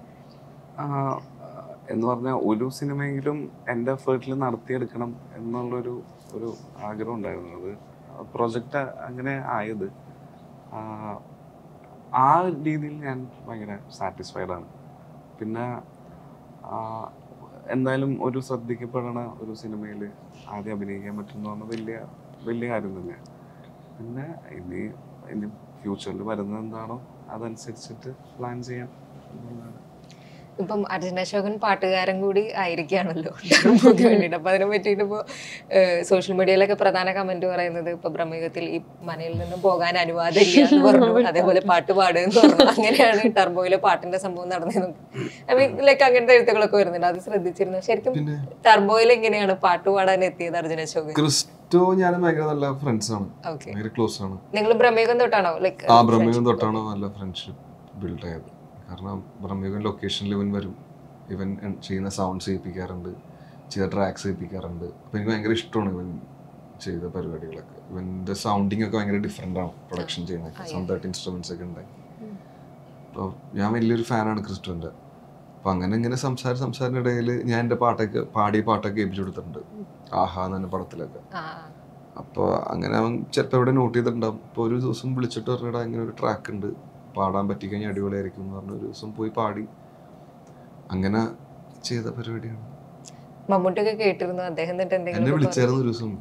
ആഹ് എന്ന് പറഞ്ഞാൽ ഒരു സിനിമയെങ്കിലും എൻ്റെ എഫേർട്ടിൽ നടത്തിയെടുക്കണം എന്നുള്ളൊരു ഒരു ആഗ്രഹം ഉണ്ടായിരുന്നു അത് പ്രൊജക്റ്റ് അങ്ങനെ ആയത് ആഹ് ആ രീതിയിൽ ഞാൻ ഭയങ്കര സാറ്റിസ്ഫൈഡ് ആണ് പിന്നെ ആഹ് എന്തായാലും ഒരു ശ്രദ്ധിക്കപ്പെടണ ഒരു സിനിമയിൽ ആദ്യം അഭിനയിക്കാൻ പറ്റുന്ന പറഞ്ഞാൽ വലിയ വലിയ കാര്യം തന്നെയാണ് പിന്നെ ഇനി ഇനി ഫ്യൂച്ചറിൽ വരുന്നത് എന്താണോ അതനുസരിച്ചിട്ട് പ്ലാൻ ചെയ്യാം എന്നുള്ളതാണ് ഇപ്പം അർജുന അശോകൻ പാട്ടുകാരൻ കൂടി ആയിരിക്കുകയാണല്ലോ ടർബോയ്ക്ക് വേണ്ടിയിട്ട് അപ്പൊ അതിനെ പറ്റിയിട്ട് ഇപ്പോൾ സോഷ്യൽ മീഡിയയിലൊക്കെ പ്രധാന കമന്റ് പറയുന്നത് ഇപ്പൊ ബ്രഹ്മയുഗത്തിൽ ഈ മനയിൽ നിന്ന് പോകാൻ അനുവാദം ഇല്ല എന്ന് പറഞ്ഞു അതേപോലെ പാട്ട് പാടുമെന്ന് പറഞ്ഞു അങ്ങനെയാണ് ടർബോയിലെ പാട്ടിന്റെ സംഭവം നടന്നതെന്ന് ഐ മീൻ ലൈക്ക് അങ്ങനത്തെ എഴുത്തുകളൊക്കെ വരുന്നുണ്ട് അത് ശ്രദ്ധിച്ചിരുന്നു ശരിക്കും പിന്നെ ടർബോയിൽ എങ്ങനെയാണ് പാട്ട് പാടാൻ എത്തിയത് അർജുന അശോകൻ ക്രിസ്റ്റോ ഞാനും ഭയങ്കര നല്ല ഫ്രണ്ട്സ് ആണ് ഓക്കെ ഭയങ്കര ക്ലോസ് ആണ് നിങ്ങൾ ബ്രഹ്മയുഗം തൊട്ടാണോ ലൈക്ക് ആ ബ്രഹ്മയുഗം തൊട്ടാണ് നല്ല ഫ്രണ്ട്ഷിപ്പ് ബിൽഡ് ആയത് കാരണം ബ്രഹ്മയുഗം ലൊക്കേഷനിൽ ഇവൻ വരും ഇവൻ എൻ- ചെയ്യുന്ന സൗണ്ട്സ് ചെയ്യിപ്പിക്കാറുണ്ട് ചെയ്ത ട്രാക്സ് ചെയ്യിപ്പിക്കാറുണ്ട് അപ്പം എനിക്ക് ഭയങ്കര ഇഷ്ടമാണ് ഇവൻ ചെയ്ത പരിപാടികളൊക്കെ ഇവൻ്റെ സൗണ്ടിങ് ഒക്കെ ഭയങ്കര ഡിഫറെൻ്റ് ആണ് പ്രൊഡക്ഷൻ ചെയ്യുന്നതൊക്കെ സ്വന്തമായിട്ട് ഇൻസ്ട്രുമെന്റ്സ് ഒക്കെ ഉണ്ടായി അപ്പോൾ ഞാൻ വലിയൊരു ഫാനാണ് ക്രിസ്റ്റോൻ്റെ അപ്പം അങ്ങനെ ഇങ്ങനെ സംസാര സംസാരത്തിനിടയിൽ ഞാൻ എൻ്റെ പാട്ടൊക്കെ പാടിയ പാട്ടൊക്കെ ഏൽപ്പിച്ചു കൊടുത്തിട്ടുണ്ട് ആഹാ എന്ന പടത്തിലൊക്കെ ആ അപ്പോൾ അങ്ങനെ അവൻ ചിലപ്പോൾ ഇവിടെ നോട്ട് ചെയ്തിട്ടുണ്ടാവും ഇപ്പോൾ ഒരു ദിവസം വിളിച്ചിട്ട് പറഞ്ഞിടാ ഇങ്ങനെ ഒരു ട്രാക്ക് ഉണ്ട് പാടാൻ പറ്റിക്കഴിഞ്ഞാൽ അടിപൊളിയായിരിക്കും എന്ന് പറഞ്ഞ ഒരു ദിവസം പോയി പാടി അങ്ങനെ ചെയ്ത പരിപാടിയാണ് മമ്മൂട്ടിയൊക്കെ കേട്ടിരുന്നു അദ്ദേഹം എന്നിട്ട് എന്നെ എന്തെങ്കിലും വിളിച്ചായിരുന്നു ഒരു ദിവസം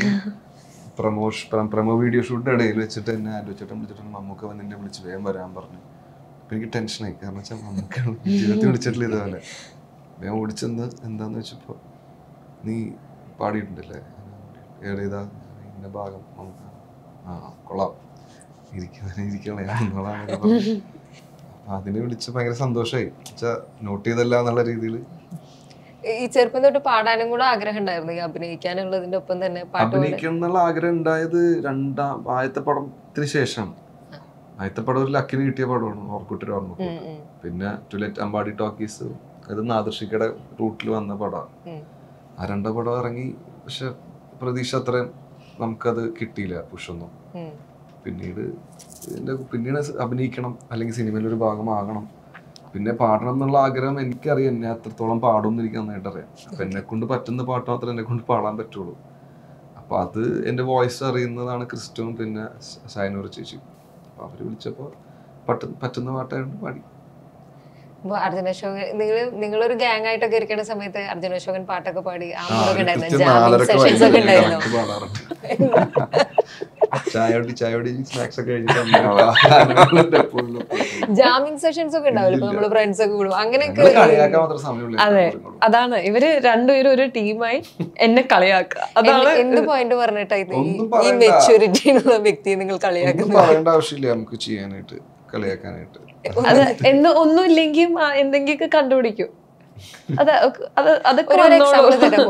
പ്രമോഷൻ പ്രമോ വീഡിയോ ഷൂട്ടിന്റെ ഇടയിൽ വെച്ചിട്ട് എന്നെ ആലോചിച്ചിട്ടും വിളിച്ചിട്ടും മമ്മൂക്ക വന്ന് എന്നെ വിളിച്ച് വേഗം വരാൻ പറഞ്ഞു അപ്പൊ എനിക്ക് ടെൻഷനായി കാരണം വെച്ചാൽ മമ്മൂക്ക ജീവിതത്തിൽ വിളിച്ചിട്ടില്ല ഇതുപോലെ വേഗം ഓടിച്ചെന്ന് എന്താന്ന് വെച്ചപ്പോ നീ പാടിയിട്ടുണ്ടല്ലേ ഏതേതാ ഇന്ന ഭാഗം നമുക്ക് ആ കൊള്ളാം ഇരിക്കുന്ന ഇരിക്കണേ എന്നോളാന്നൊക്കെ പറഞ്ഞു. അപ്പൊ അതിനെ വിളിച്ച് ഭയങ്കര സന്തോഷമായി വെച്ചാ നോട്ട് ചെയ്തല്ല എന്നുള്ള രീതിയിൽ ഈ ചെറുപ്പം തൊട്ട് പാടാനും കൂടെ ആഗ്രഹം ഉണ്ടായിരുന്നു ഈ അഭിനയിക്കാനുള്ളതിന്റെ ഒപ്പം തന്നെ പാട്ട് പാടാൻ അഭിനയിക്കണം എന്നുള്ള ആഗ്രഹം ഉണ്ടായത് രണ്ടാം ആദ്യത്തെ പടത്തിന് ശേഷം ആദ്യത്തെ പടം ഒരു ലക്കിന് കിട്ടിയ പടമാണ് ഓർക്കുട്ടി ഓർമ്മ ഉം, ഉം, പിന്നെ ടുലറ്റ് അമ്പാടി ടോക്കീസ് അത് നാദർഷിക്കയുടെ റൂട്ടിൽ വന്ന പടമാണ് ഉം. ആ രണ്ടാം പടം ഇറങ്ങി പക്ഷെ പ്രതീക്ഷ അത്രയും നമുക്കത് കിട്ടിയില്ല പുഷൊന്നും ഉം. പിന്നീട് ഇതിന്റെ പിന്നീട് അഭിനയിക്കണം അല്ലെങ്കിൽ സിനിമയിൽ ഒരു ഭാഗമാകണം പിന്നെ പാടണം എന്നുള്ള ആഗ്രഹം എനിക്കറിയാം എന്നെ അത്രത്തോളം പാടും എന്ന് എനിക്ക് നന്നായിട്ട് അറിയാം അപ്പൊ എന്നെ കൊണ്ട് പറ്റുന്ന പാട്ട് മാത്രമേ എന്നെ കൊണ്ട് പാടാൻ പറ്റുള്ളൂ അപ്പൊ അത് എന്റെ വോയിസ് അറിയുന്നതാണ് ക്രിസ്റ്റോം പിന്നെ സ- സൈനൂർ ചേച്ചി അപ്പൊ അവര് വിളിച്ചപ്പോ പറ്റ പറ്റുന്ന പാട്ടായിട്ട് പാടി അപ്പൊ അർജുന അശോകൻ നിങ്ങൾ നിങ്ങളൊരു ഗ്യാങ് ആയിട്ടൊക്കെ ഇരിക്കുന്ന സമയത്ത് അർജുന അശോകൻ പാട്ടൊക്കെ പാടി ആ ആ, മൂടൊക്കെ ഒരു ഉണ്ടായിരുന്നു കൃത്യം ജാമിങ് നാലരക്ക് സെഷൻസ് ഒക്കെ വൈകുന്നേരം ഉണ്ടായിരുന്നു കറക്റ്റ് പാടാറുണ്ട് ചായ കുടി ചായ കുടി സ്നാക്സ് ഒക്കെ കഴിച്ചിട്ട് എപ്പോഴും ജാമിങ് സെഷൻസ് ഒക്കെ ഉണ്ടാവില്ല ഇപ്പൊ നമ്മള് ഫ്രണ്ട്സ് ഒക്കെ കൂടും അങ്ങനെയൊക്കെ ഞങ്ങള് കളിയാക്കാൻ മാത്രം സമയമുള്ളൂ അതെ അങ്ങോട്ടും ഇങ്ങോട്ടും. അതാണ് ഇവര് രണ്ടുപേരും ഒരു ടീമായി എന്നെ കളിയാക്കുക അതാണ് എന്ത് എന്ത് പോയിന്റ് പറഞ്ഞിട്ടായിരുന്നു ഈ- ഒന്നും ഈ പറയണ്ട. മെച്ചൂരിറ്റി എന്നുള്ള വ്യക്തിയെ നിങ്ങൾ ഒന്നും കളിയാക്കുന്നത് പറയേണ്ട ആവശ്യമില്ല നമുക്ക് ചെയ്യാനായിട്ട് കളിയാക്കാനായിട്ട് അത് എന്ന് ഒന്നുമില്ലെങ്കിൽ എന്തെങ്കിലുമൊക്കെ കണ്ടുപിടിക്കും അത് അത് അതൊക്കെ ഒരു എക്സാമ്പിൾ തരാമോ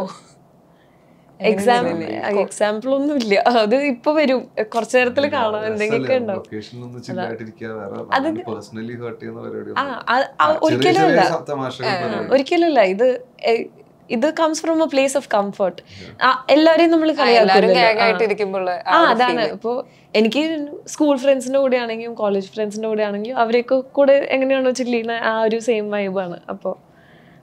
എക്സാം എക്സാമ്പിൾ ഒന്നും ഇല്ല അത് ഇപ്പൊ വരും കുറച്ചു നേരത്തിൽ കാണാം എന്തെങ്കിലുമൊക്കെ ഉണ്ടാവും ലൊക്കേഷനിലൊന്നും ചില്ലായിട്ടിരിക്കുക വേറെ പേഴ്സണലി ഹേർട്ട് ചെയ്യുന്ന പരിപാടി ആ അത് ആ, ഒരിക്കലും അല്ല ഒരിക്കലും അല്ല ഇത് എ- ഇത് comes from a place of comfort എല്ലാവരെയും നമ്മൾ എല്ലാരും ഗ്യാങ് ആയിട്ട് കളിയാക്കും ഇരിക്കുമ്പോൾ ആ അതാണ് ഇപ്പോ എനിക്ക് സ്കൂൾ ഫ്രണ്ട്സിന്റെ കൂടെ ആണെങ്കിലും കോളേജ് ഫ്രണ്ട്സിന്റെ കൂടെ ആണെങ്കിലും അവരെയൊക്കെ കൂടെ എങ്ങനെയാണോ ചില്ലിയുന്ന ആ ഒരു സെയിം വൈബാണ് അപ്പോൾ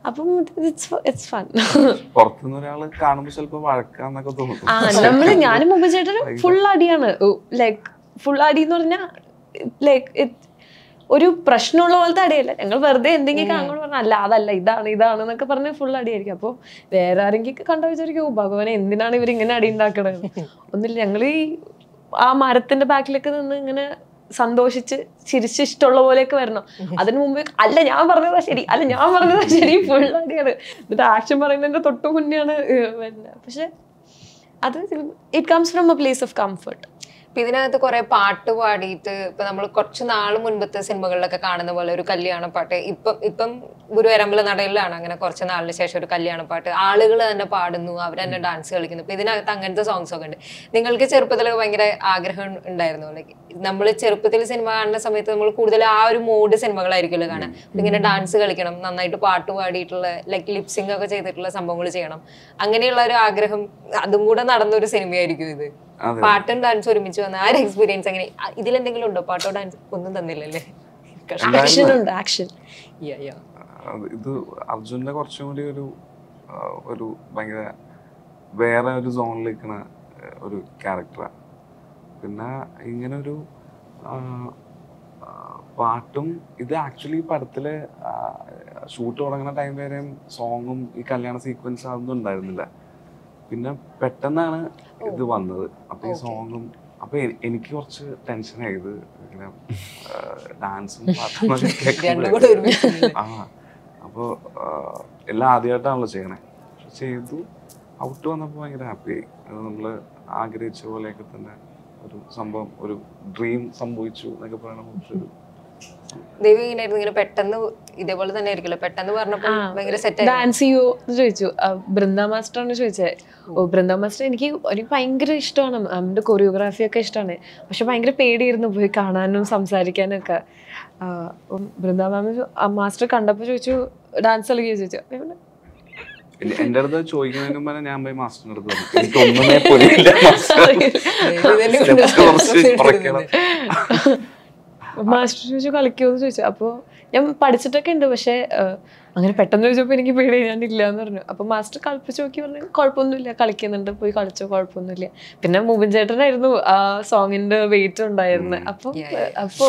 അപ്പം ഇറ്റ്സ് ഇറ്റ്സ് ഫൺ പുറത്തുനിന്ന് ഒരാള് കാണുമ്പോ ചിലപ്പോ വഴക്കാന്നൊക്കെ തോന്നും ആ നമ്മള് ഞാനും മുമ്പ് ചേട്ടൻ ഫുൾ അടിയാണ് ലൈക്ക് ഫുൾ അടി എന്ന് പറഞ്ഞാൽ ലൈക്ക് ഒരു പ്രശ്നമുള്ള പോലത്തെ അടിയല്ല ഞങ്ങൾ വെറുതെ എന്തെങ്കിലും അങ്ങോട്ട് പറഞ്ഞാൽ അല്ല അതല്ല ഇതാണ് ഇതാണ് എന്നൊക്കെ പറഞ്ഞ് ഫുൾ അടിയായിരിക്കും അപ്പോൾ വേറെ ആരെങ്കിലും കണ്ട വിചാരിക്കും "ഓ, ഭഗവാനെ എന്തിനാണ് ഇവർ ഇങ്ങനെ അടി ഉണ്ടാക്കണത് ഒന്നില്ല ഞങ്ങൾ ഈ ആ മരത്തിന്റെ ബാക്കിലേക്ക് നിന്ന് ഇങ്ങനെ സന്തോഷിച്ച് ചിരിച്ച് ഇഷ്ടമുള്ള പോലെയൊക്കെ വരണം അതിനു മുമ്പ് അല്ല ഞാൻ പറഞ്ഞതാ ശരി അല്ല ഞാൻ പറഞ്ഞതാ ശരി ഫുൾ അടിയാണ് എന്നിട്ട് ആക്ഷൻ പറയുന്നതിന്റെ തൊട്ട് മുന്നെയാണ് ഏഹ് വരുന്നത് പക്ഷെ അത് it comes from a place of comfort ഇപ്പൊ ഇതിനകത്ത് കുറെ പാട്ട് പാടിയിട്ട് ഇപ്പൊ നമ്മൾ കുറച്ച് നാൾ മുൻപത്തെ സിനിമകളിലൊക്കെ കാണുന്ന പോലെ ഒരു കല്യാണ പാട്ട് ഇപ്പം ഇപ്പം ഗുരുവരമ്പല നടയിലാണ് അങ്ങനെ കുറച്ച് നാളിന് ശേഷം ഒരു കല്യാണ പാട്ട് ആളുകൾ തന്നെ പാടുന്നു അവർ തന്നെ ഡാൻസ് കളിക്കുന്നു ഇപ്പൊ ഇതിനകത്ത് അങ്ങനത്തെ സോങ്സ് ഒക്കെ ഉണ്ട് നിങ്ങൾക്ക് ചെറുപ്പത്തിലൊക്കെ ഭയങ്കര ആഗ്രഹം ഉണ്ടായിരുന്നു ലൈക്ക് നമ്മൾ ചെറുപ്പത്തിൽ സിനിമ കാണുന്ന സമയത്ത് നമ്മൾ കൂടുതൽ ആ ഒരു മൂഡ് സിനിമകളായിരിക്കുമല്ലോ കാണാൻ അപ്പൊ ഇങ്ങനെ ഡാൻസ് കളിക്കണം നന്നായിട്ട് പാട്ട് പാടിയിട്ടുള്ള ലൈക്ക് ലിപ്സിംഗ് ഒക്കെ ചെയ്തിട്ടുള്ള സംഭവങ്ങൾ ചെയ്യണം അങ്ങനെയുള്ള ഒരു ആഗ്രഹം അതും കൂടെ നടന്ന ഒരു സിനിമയായിരിക്കും ഇത് അതെ പാട്ടും ഡാൻസ് ഒരുമിച്ച് വന്ന ആ ഒരു എക്സ്പീരിയൻസ് എങ്ങനെ അ- ഇതിലെന്തെങ്കിലും ഉണ്ടോ പാട്ടോ ഡാൻസ് ഒന്നും തന്നില്ലല്ലേ കഷ്ടം. ആക്ഷൻ ഉണ്ട് ആക്ഷൻ Yeah, yeah. അത് ഇത് അർജുന്റെ കുറച്ചും കൂടി ഒരു ആ, ഒരു ഭയങ്കര വേറെ ഒരു സോണിൽ നിൽക്കുന്ന ഒരു ക്യാരക്ടറാണ് പിന്നെ ഇങ്ങനെ ഒരു ആ, ആ, പാട്ടും ഇത് ആക്ച്വലി പടത്തില് ഷൂട്ട് തുടങ്ങുന്ന ടൈം വരെയും സോങ്ങും ഈ കല്യാണ സീക്വൻസ് അതൊന്നും ഉണ്ടായിരുന്നില്ല പിന്നെ പെട്ടെന്നാണ് ഇത് വന്നത് അപ്പൊ ഈ സോങ്ങും അപ്പൊ എ- എനിക്ക് കുറച്ച് ടെൻഷനായി ഇത് ഇങ്ങനെ ഡാൻസും പാട്ടും ഒക്കെ രണ്ടും കേൾക്കുമ്പോഴേ കൂടെ ഒരുമിച്ച് ആ അപ്പോൾ എല്ലാം ആദ്യമായിട്ടാണല്ലോ ചെയ്യണേ പക്ഷെ ചെയ്തു ഔട്ട് വന്നപ്പോൾ ഭയങ്കര ഹാപ്പിയായി അത് നമ്മൾ ആഗ്രഹിച്ച പോലെയൊക്കെ തന്നെ ഒരു സംഭവം ഒരു ഡ്രീം സംഭവിച്ചു എന്നൊക്കെ പറയണ ഒരു ദേവി ഇങ്ങനെയായിരുന്നു ഇങ്ങനെ പെട്ടെന്ന് ഇതേപോലെ തന്നെ ആയിരിക്കുമല്ലോ പെട്ടെന്ന് പറഞ്ഞപ്പോ ഭയങ്കര സെറ്റ് ഡാൻസ് ചെയ്യോ എന്ന് ചോദിച്ചു ആ, ബൃന്ദ മാസ്റ്ററാണ് ചോദിച്ചത് ഓ ബൃന്ദ മാസ്റ്റർ എനിക്ക് എനിക്ക് ഭയങ്കര ഇഷ്ടമാണ് അവൻ്റെ കൊറിയോഗ്രാഫി ഒക്കെ ഇഷ്ടമാണ് പക്ഷെ ഭയങ്കര പേടിയായിരുന്നു പോയി കാണാനും സംസാരിക്കാനും ഒക്കെ ആ, അപ്പം ബൃന്ദ മാമ മാസ്റ്റർ കണ്ടപ്പോൾ ചോദിച്ചു ഡാൻസ് കളിക്കുകയോ ചോദിച്ചു അപ്പൊ ഞാൻ പറഞ്ഞു, എന്റെ- എന്റെ അടുത്ത് ചോദിക്കുന്നതിന് മുമ്പ് ഞാൻ പോയി മാസ്റ്ററിന്റെ അടുത്ത് പറഞ്ഞു എനിക്ക് ഒന്നുമേ പൊലിയില്ല മാസ്റ്റർ Steps കുറച്ച് കുറയ്ക്കണം മാസ്റ്റർ ചോദിച്ചു കളിക്കുമോ എന്ന് ചോദിച്ചു അപ്പോൾ ഞാൻ പഠിച്ചിട്ടൊക്കെ ഉണ്ട് പക്ഷേ ആ, അങ്ങനെ പെട്ടെന്ന് ചോദിച്ചപ്പോൾ എനിക്ക് പേടി ഞാൻ ഇല്ല എന്ന് പറഞ്ഞു അപ്പോൾ മാസ്റ്റർ കളിപ്പിച്ച് നോക്കി പറഞ്ഞു കുഴപ്പമൊന്നുമില്ല കളിക്കുന്നുണ്ട് പോയി കളിച്ചോ കുഴപ്പമൊന്നുമില്ല പിന്നെ മുബിൻ ചേട്ടനായിരുന്നു ആ സോങ്ങിന്റെ വെയിറ്റ് ഉണ്ടായിരുന്നത് അപ്പോൾ അപ്പോൾ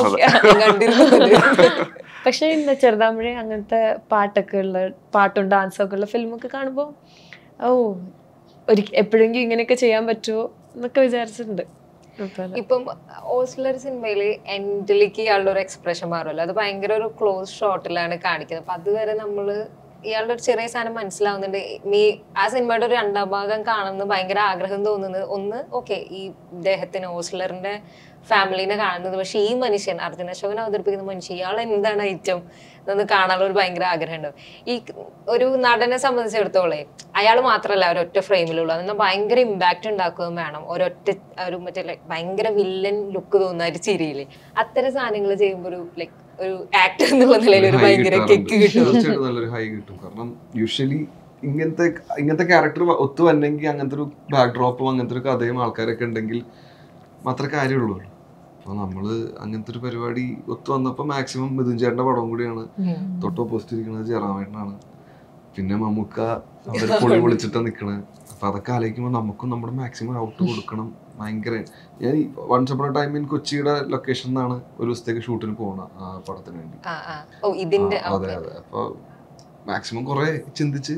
പക്ഷേ എന്താ ചെറുതാമ്പഴേ അങ്ങനത്തെ പാട്ടൊക്കെ ഉള്ള പാട്ടും ഡാൻസൊക്കെ ഉള്ള ഫിലിമൊക്കെ കാണുമ്പോൾ ഓ ഒരിക്കൽ എപ്പോഴെങ്കിലും ഇങ്ങനെയൊക്കെ ചെയ്യാൻ പറ്റുമോ എന്നൊക്കെ വിചാരിച്ചിട്ടുണ്ട് അപ്പോൾ ഇപ്പം ഓസ്ലർ സിനിമയില് എൻഡിലേക്ക് ഇയാളുടെ ഒരു എക്സ്പ്രഷൻ മാറുമല്ലോ അത് ഭയങ്കര ഒരു ക്ലോസ് ഷോട്ടിലാണ് കാണിക്കുന്നത് അപ്പൊ അതുവരെ നമ്മള് ഇയാളുടെ ഒരു ചെറിയ സാധനം മനസ്സിലാവുന്നുണ്ട് നീ ആ സിനിമയുടെ ഒരു രണ്ടാം ഭാഗം കാണുന്നത് ഭയങ്കര ആഗ്രഹം തോന്നുന്നത് ഒന്ന് ഓക്കെ ഈ ഇദ്ദേഹത്തിന് ഓസ്ലറിന്റെ ഫാമിലിനെ കാണുന്നത് പക്ഷെ ഈ മനുഷ്യൻ അർജുന അശോകൻ അവതരിപ്പിക്കുന്ന മനുഷ്യൻ ഇയാൾ എന്താണ് ഐറ്റം എന്നൊന്ന് കാണാനുള്ള ഒരു ഭയങ്കര ആഗ്രഹം ഉണ്ടാവും ഈ ഒരു നടനെ സംബന്ധിച്ചിടത്തോളെ അയാൾ മാത്രമല്ല ഒരൊറ്റ ഫ്രെയിമിലുള്ളൂ അതെന്നാൽ ഭയങ്കര ഇമ്പാക്റ്റ് ഉണ്ടാക്കുകയും വേണം ഒരൊറ്റ ഒരു മറ്റേ ലൈക്ക് ഭയങ്കര വില്ലൻ ലുക്ക് തോന്നുന്ന ഒരു ചിരിയില് അത്തരം സാധനങ്ങൾ ചെയ്യുമ്പോൾ ഒരു ലൈക്ക് ഒരു ആക്ടർ എന്നുള്ള നിലയിൽ ഒരു high ഭയങ്കര കിട്ടാറുണ്ട്. കെക്ക് കിട്ടും തീർച്ചയായിട്ടും നല്ലൊരു ഹൈ കിട്ടും കാരണം യൂഷ്വലി ഇങ്ങനത്തെ ഇങ്ങനത്തെ ക്യാരക്ടർ ഒത്തു വന്നെങ്കിൽ അങ്ങനത്തെ ഒരു ബാക്ക് ഡ്രോപ്പും അങ്ങനത്തെ ഒരു കഥയും ആൾക്കാരൊക്കെ ഉണ്ടെങ്കിൽ മാത്രമേ കാര്യമുള്ളൂ അപ്പോൾ നമ്മള് അങ്ങനത്തെ ഒരു പരിപാടി ഒത്തു വന്നപ്പോൾ മാക്സിമം മിഥുൻ ചേട്ടൻ്റെ പടം കൂടിയാണ് തൊട്ട് ഓപ്പോസിറ്റ് ഇരിക്കുന്നത് ജയറാമേട്ടനാണ് പിന്നെ മമ്മൂക്ക അവർ പൊളി പൊളിച്ചിട്ടാ നിക്കണത് അപ്പൊ അതൊക്കെ ആലോചിക്കുമ്പോൾ നമുക്കും നമ്മുടെ മാക്സിമം ഔട്ട് കൊടുക്കണം ഭയങ്കര ഞാൻ വൺസ് അപ്പോൺ ടൈം ഇൻ കൊച്ചിയുടെ ലൊക്കേഷൻ നിന്നാണ് ഒരു ദിവസത്തേക്ക് ഷൂട്ടിന് പോണ ആ പടത്തിന് വേണ്ടി ആ ആ ഓ ഇതിന്റെ ആ, അതെ അതെ അപ്പൊ മാക്സിമം കുറെ ചിന്തിച്ച്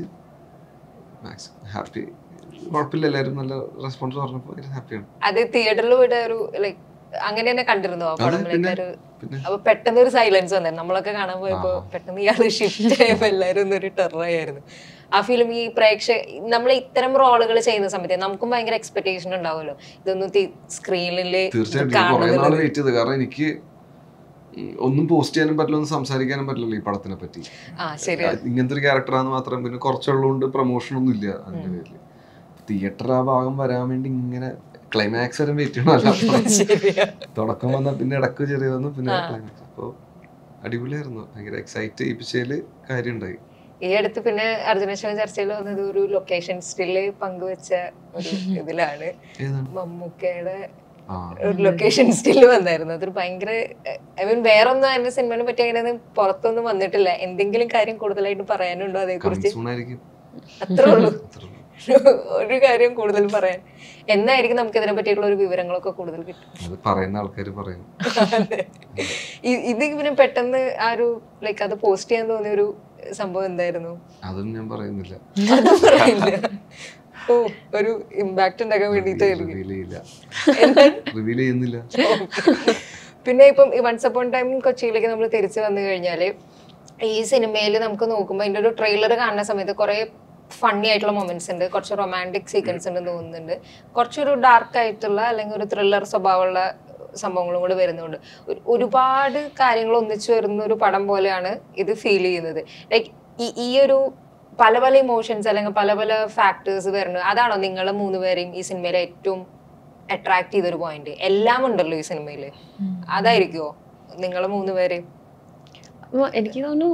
മാക്സിമം ഹാപ്പി കുഴപ്പമില്ല എല്ലാവരും നല്ല റെസ്പോൺസ് പറഞ്ഞപ്പോൾ ഭയങ്കര ഹാപ്പിയാണ് അത് തിയേറ്ററിൽ പോയിട്ട് ഒരു ലൈക്ക് അങ്ങനെ തന്നെ കണ്ടിരുന്നു ആ അതെ, പടം പിന്നെ- like ഒരു പിന്നെ അപ്പൊ പെട്ടെന്ന് ഒരു സൈലൻസ് വന്നായിരുന്നു നമ്മളൊക്കെ കാണാൻ പോയപ്പോ ആ. പെട്ടെന്ന് ഇയാള് ഷിഫ്റ്റ് ആയപ്പോ എല്ലാവരും ഒന്നൊരു ടെററായിരുന്നു ആ ഫിലിം ഈ പ്രേക്ഷക നമ്മൾ ഇത്തരം റോളുകൾ ചെയ്യുന്ന സമയത്ത് നമുക്കും ഭയങ്കര എക്സ്പെക്ടേഷൻ ഉണ്ടാവുമല്ലോ ഇതൊന്നും സ്ക്രീനിൽ തീർച്ചയായിട്ടും ഞാൻ കുറെ നാൾ വെയിറ്റ് ചെയ്ത് കാരണം എനിക്ക് ഉം, ഒന്നും പോസ്റ്റ് ചെയ്യാനും പറ്റില്ല ഒന്നും സംസാരിക്കാനും പറ്റില്ലല്ലോ ഈ പടത്തിനെ പറ്റി ആ ശരിയാ ഇങ്ങനത്തെ ഒരു ക്യാരക്ടറാന്ന് മാത്രം പിന്നെ കുറച്ചുള്ളതുകൊണ്ട് പ്രൊമോഷൻ ഒന്നും ഇല്ല അതിന്റെ പേരിൽ തിയേറ്റർ ആ ഭാഗം വരാൻ വേണ്ടി ഇങ്ങനെ ക്ലൈമാക്സ് വരെ വെയിറ്റ് ചെയ്യണം ശരിയാ തുടക്കം വന്ന പിന്നെ ഇടക്ക് ചെറിയ വന്നു പിന്നെ ക്ലൈമാക്സ് അപ്പോൾ അടിപൊളിയായിരുന്നു ഭയങ്കര എക്സൈറ്റ് ചെയ്യിപ്പിച്ചതില് കാര്യം ഉണ്ടായി ഈ അടുത്ത് പിന്നെ അർജുനേശ്വരൻ ചർച്ചയിൽ വന്നത് ഒരു ലൊക്കേഷൻ സ്റ്റില് പങ്കുവെച്ച ഒരു ഇതിലാണ് ഏതാണ് മമ്മൂക്കയുടെ ആ ഒരു ലൊക്കേഷൻ സ്റ്റിൽ വന്നായിരുന്നു അതൊരു ഭയങ്കര ഐ മീൻ വേറെ ഒന്നും അതിന്റെ സിനിമനെ പറ്റി അങ്ങനെ പുറത്തൊന്നും വന്നിട്ടില്ല എന്തെങ്കിലും കാര്യം കൂടുതലായിട്ട് പറയാനുണ്ടോ അതേക്കുറിച്ച് കൺസൂൺ ആയിരിക്കും അത്രേ ഉള്ളൂ അത്രേ ഉള്ളൂ. ഒരു കാര്യം കൂടുതൽ പറയാൻ എന്നായിരിക്കും നമുക്ക് ഇതിനെ പറ്റിയിട്ടുള്ള ഒരു വിവരങ്ങളൊക്കെ കൂടുതൽ കിട്ടും അത് പറയുന്ന ആൾക്കാർ പറയും അതെ. ഇ- ഇത് ഇവന് പെട്ടെന്ന് ആ ഒരു ലൈക്ക് അത് പോസ്റ്റ് ചെയ്യാൻ തോന്നിയ ഒരു സംഭവം എന്തായിരുന്നു അതും ഞാൻ പറയുന്നില്ല അത് പറയില്ല. ഓ ഒരു ഇമ്പാക്ട് ഉണ്ടാക്കാൻ വേണ്ടിയിട്ടായിരിക്കും റിവീൽ ചെയ്യില്ല എന്താണ് റിവീൽ ചെയ്യുന്നില്ല പിന്നെ ഇപ്പം ഈ വൺസ് അപ്പോൺ ടൈം കൊച്ചിയിലേക്ക് നമ്മൾ തിരിച്ചു വന്നു കഴിഞ്ഞാല് ഈ സിനിമയിൽ നമുക്ക് നോക്കുമ്പോൾ അതിന്റെ ഒരു ട്രെയിലർ കാണുന്ന സമയത്ത് കുറെ ഫണ്ണി ആയിട്ടുള്ള മൊമെന്റ്സ് ഉണ്ട് കുറച്ച് റൊമാൻറ്റിക് സീക്വൻസ് ഉണ്ടെന്ന് തോന്നുന്നുണ്ട് കുറച്ചൊരു ഡാർക്ക് ആയിട്ടുള്ള അല്ലെങ്കിൽ ഒരു ത്രില്ലർ സ്വഭാവമുള്ള സംഭവങ്ങളും കൂടെ വരുന്നുണ്ട് ഒരു- ഒരുപാട് കാര്യങ്ങൾ ഒന്നിച്ചു വരുന്ന ഒരു പടം പോലെയാണ് ഇത് ഫീൽ ചെയ്യുന്നത് ലൈക്ക് ഈ ഈ ഒരു പല പല ഇമോഷൻസ് അല്ലെങ്കിൽ പല പല ഫാക്ടേഴ്സ് വരുന്നത് അതാണോ നിങ്ങളെ മൂന്നുപേരെയും ഈ സിനിമയിലെ ഏറ്റവും അട്രാക്ട് ചെയ്തൊരു പോയിന്റ് എല്ലാം ഉണ്ടല്ലോ ഈ സിനിമയിൽ അതായിരിക്കുമോ നിങ്ങളെ മൂന്നുപേരെയും അപ്പൊ എനിക്ക് തോന്നുന്നു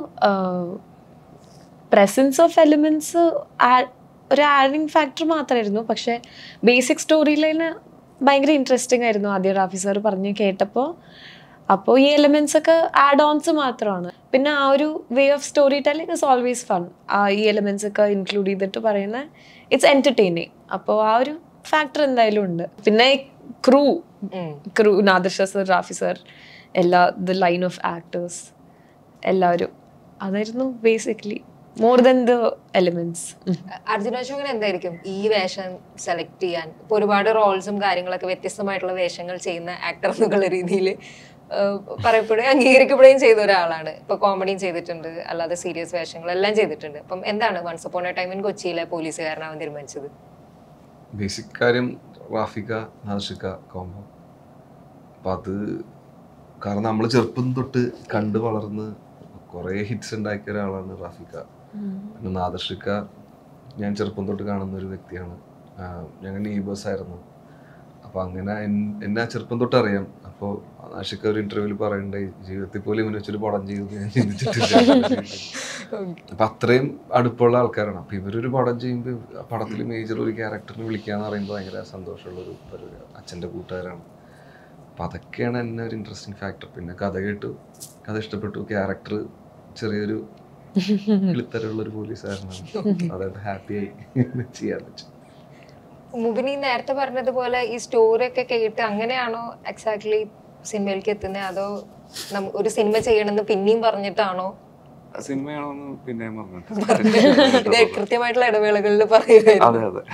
പ്രസൻസ് ഓഫ് എലിമെന്റ്സ് ഒരു ആഡിങ് ഫാക്ടർ മാത്രമായിരുന്നു പക്ഷെ ബേസിക് സ്റ്റോറി ലൈന് ഭയങ്കര ഇൻട്രസ്റ്റിംഗ് ആയിരുന്നു ആദ്യം റാഫി സാർ പറഞ്ഞ് കേട്ടപ്പോൾ അപ്പോൾ ഈ എലിമെന്റ്സ് ഒക്കെ ആഡ് ഓൺസ് മാത്രമാണ് പിന്നെ ആ ഒരു way of story telling is always fun ആ ഈ എലിമെന്റ്സ് ഒക്കെ ഇൻക്ലൂഡ് ചെയ്തിട്ട് പറയുന്ന ഇറ്റ്സ് എൻ്റർടൈനിങ് അപ്പോൾ ആ ഒരു ഫാക്ടർ എന്തായാലും ഉണ്ട് പിന്നെ ക്രൂ ഉം. Crew Nadir Shah sir Rafi sir എല്ലാ ദ ലൈൻ ഓഫ് ആക്ടേഴ്സ് എല്ലാവരും അതായിരുന്നു basically more than the elements Arjun Ashokan എന്തായിരിക്കും ഈ വേഷം സെലക്ട് ചെയ്യാൻ ഇപ്പൊ ഒരുപാട് റോൾസും കാര്യങ്ങളൊക്കെ വ്യത്യസ്തമായിട്ടുള്ള വേഷങ്ങൾ ചെയ്യുന്ന ആക്ടർ എന്നുള്ള രീതിയിൽ പറയപ്പെടുകയും അംഗീകരിക്കപ്പെടുകയും ചെയ്ത ഒരാളാണ് ഇപ്പൊ കോമഡിയും ചെയ്തിട്ടുണ്ട് അല്ലാതെ സീരിയസ് വേഷങ്ങൾ എല്ലാം ചെയ്തിട്ടുണ്ട് അപ്പം എന്താണ് once upon a time in കൊച്ചിയിലെ പോലീസുകാരനാവാൻ തീരുമാനിച്ചത് ബേസിക് കാര്യം റാഫിക്ക നാഷിക്ക കോംബോ അപ്പൊ അത് കാരണം നമ്മൾ ചെറുപ്പം തൊട്ട് കണ്ട് വളർന്ന് കുറേ ഹിറ്റ്സ് ഉണ്ടാക്കിയ ഒരാളാണ് റാഫിക്ക പിന്നെ നാദർഷിക്ക ഞാൻ ചെറുപ്പം തൊട്ട് കാണുന്ന ഒരു വ്യക്തിയാണ് ആഹ് ഞങ്ങൾ നെയ്ബേഴ്സ് ആയിരുന്നു അപ്പൊ അങ്ങനെ എൻ- എന്നെ ആ ചെറുപ്പം തൊട്ട് അറിയാം അപ്പോൾ നാഷിക്ക ഒരു ഇന്റർവ്യൂവിൽ പറയണ്ടായി ജീവിതത്തിൽ പോലും ഇവനെ വെച്ചൊരു പടം ചെയ്തു ഞാൻ ചിന്തിച്ചിട്ടില്ല അപ്പൊ അത്രയും അടുപ്പമുള്ള ആൾക്കാരാണ് അപ്പൊ ഇവരൊരു പടം ചെയ്യുമ്പോൾ ആ പടത്തിൽ മേജർ ഒരു ക്യാരക്ടറിനെ വിളിക്കാന്ന് പറയുമ്പോൾ ഭയങ്കര സന്തോഷമുള്ള ഒരു പരിപാടി അച്ഛൻ്റെ കൂട്ടുകാരാണ് അപ്പൊ അതൊക്കെയാണ് എന്നെ ഒരു ഇൻട്രസ്റ്റിംഗ് ഫാക്ടർ പിന്നെ കഥ കേട്ടു കഥ ഇഷ്ടപ്പെട്ടു ക്യാരക്ടർ ചെറിയൊരു ഇളിത്തരമുള്ള ഒരു പോലീസുകാരനാണ് അതായത് ഹാപ്പി ആയി ചെയ്യാൻ പറ്റും മുബിനി നേരത്തെ പറഞ്ഞതുപോലെ ഈ സ്റ്റോറി ഒക്കെ കേട്ട് അങ്ങനെയാണോ എക്സാക്ട്ലി സിനിമയിലേക്ക് എത്തുന്നത് അതോ നമ്മ- ഒരു സിനിമ ചെയ്യണമെന്ന് പിന്നെയും പറഞ്ഞിട്ടാണോ സിനിമയാണോന്ന് പിന്നെയും ഇത് പറഞ്ഞിട്ട് കൃത്യമായിട്ടുള്ള ഇടവേളകളിൽ പറയുമായിരുന്നു അതെ അതെ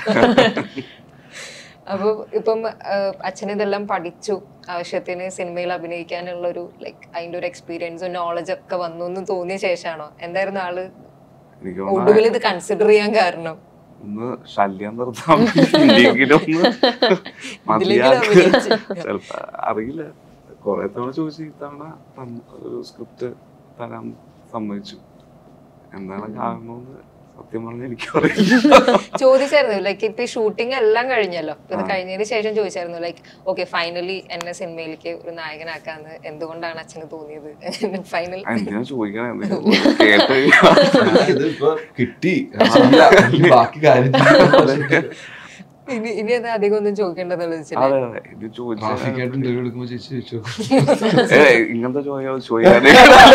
അപ്പൊ ഇപ്പം അച്ഛൻ ഇതെല്ലാം പഠിച്ചു ആവശ്യത്തിന് സിനിമയിൽ അഭിനയിക്കാനുള്ള ഒരു ലൈക്ക് അതിന്റെ ഒരു എക്സ്പീരിയൻസും നോളജ് ഒക്കെ വന്നു എന്ന് തോന്നിയ ശേഷമാണോ എന്തായിരുന്നു ആള് എനിക്ക് ഒടുവിൽ തോന്നുന്നു ഇത് കൺസിഡർ ചെയ്യാൻ കാരണം ഒന്ന് ശല്യം നിർത്താൻ ഇല്ലെങ്കിലും ഒന്ന് ഇതിലെങ്കിലും മതിയാക്ക് അഭിനയിച്ച്. ചെലപ്പോ അറിയില്ല കൊറേ തവണ ചോദിച്ചു ഇത്തവണ തന്ന- ഒരു സ്ക്രിപ്റ്റ് തരാൻ സമ്മതിച്ചു എന്താണ് കാരണമെന്ന് സത്യം പറഞ്ഞ എനിക്ക് അറിയില്ല ചോദിച്ചായിരുന്നു ലൈക്ക് ഇപ്പൊ ഈ ഷൂട്ടിംഗ് എല്ലാം കഴിഞ്ഞല്ലോ ഇപ്പൊ ഇത് ആ. കഴിഞ്ഞതിന് ശേഷം ചോദിച്ചായിരുന്നു ലൈക്ക് ഓക്കെ ഫൈനലി എന്നെ സിനിമയിലേക്ക് ഒരു നായകനാക്കാന്ന് എന്തുകൊണ്ടാണ് അച്ഛന് തോന്നിയത് ഫൈനൽ എന്തിനാ ചോദിക്കണേ എന്തിനാ കേട്ട് കഴിഞ്ഞാ ഇതിപ്പോ കിട്ടി ഇല്ല, ഇനി ബാക്കി കാര്യം ചെയ്യാൻ ഇനി ഇനി അത് അധികം ഒന്നും ചോദിക്കേണ്ടതെന്ന് വെച്ചില്ല അതെ അതെ ഇത് ചോദിച്ചാൽ ട്രാഫിക്കായിട്ട് ഇന്റർവ്യൂ എടുക്കുമ്പോ ചേച്ചി ചോദിച്ചു ഏ ഇങ്ങനത്തെ ചോദ്യം ചോദിക്കാനേ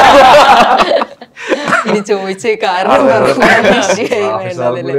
ഇനി ചോദിച്ച കാരണം പറഞ്ഞാൽ വിഷയമായി വേണ്ടതല്ലേ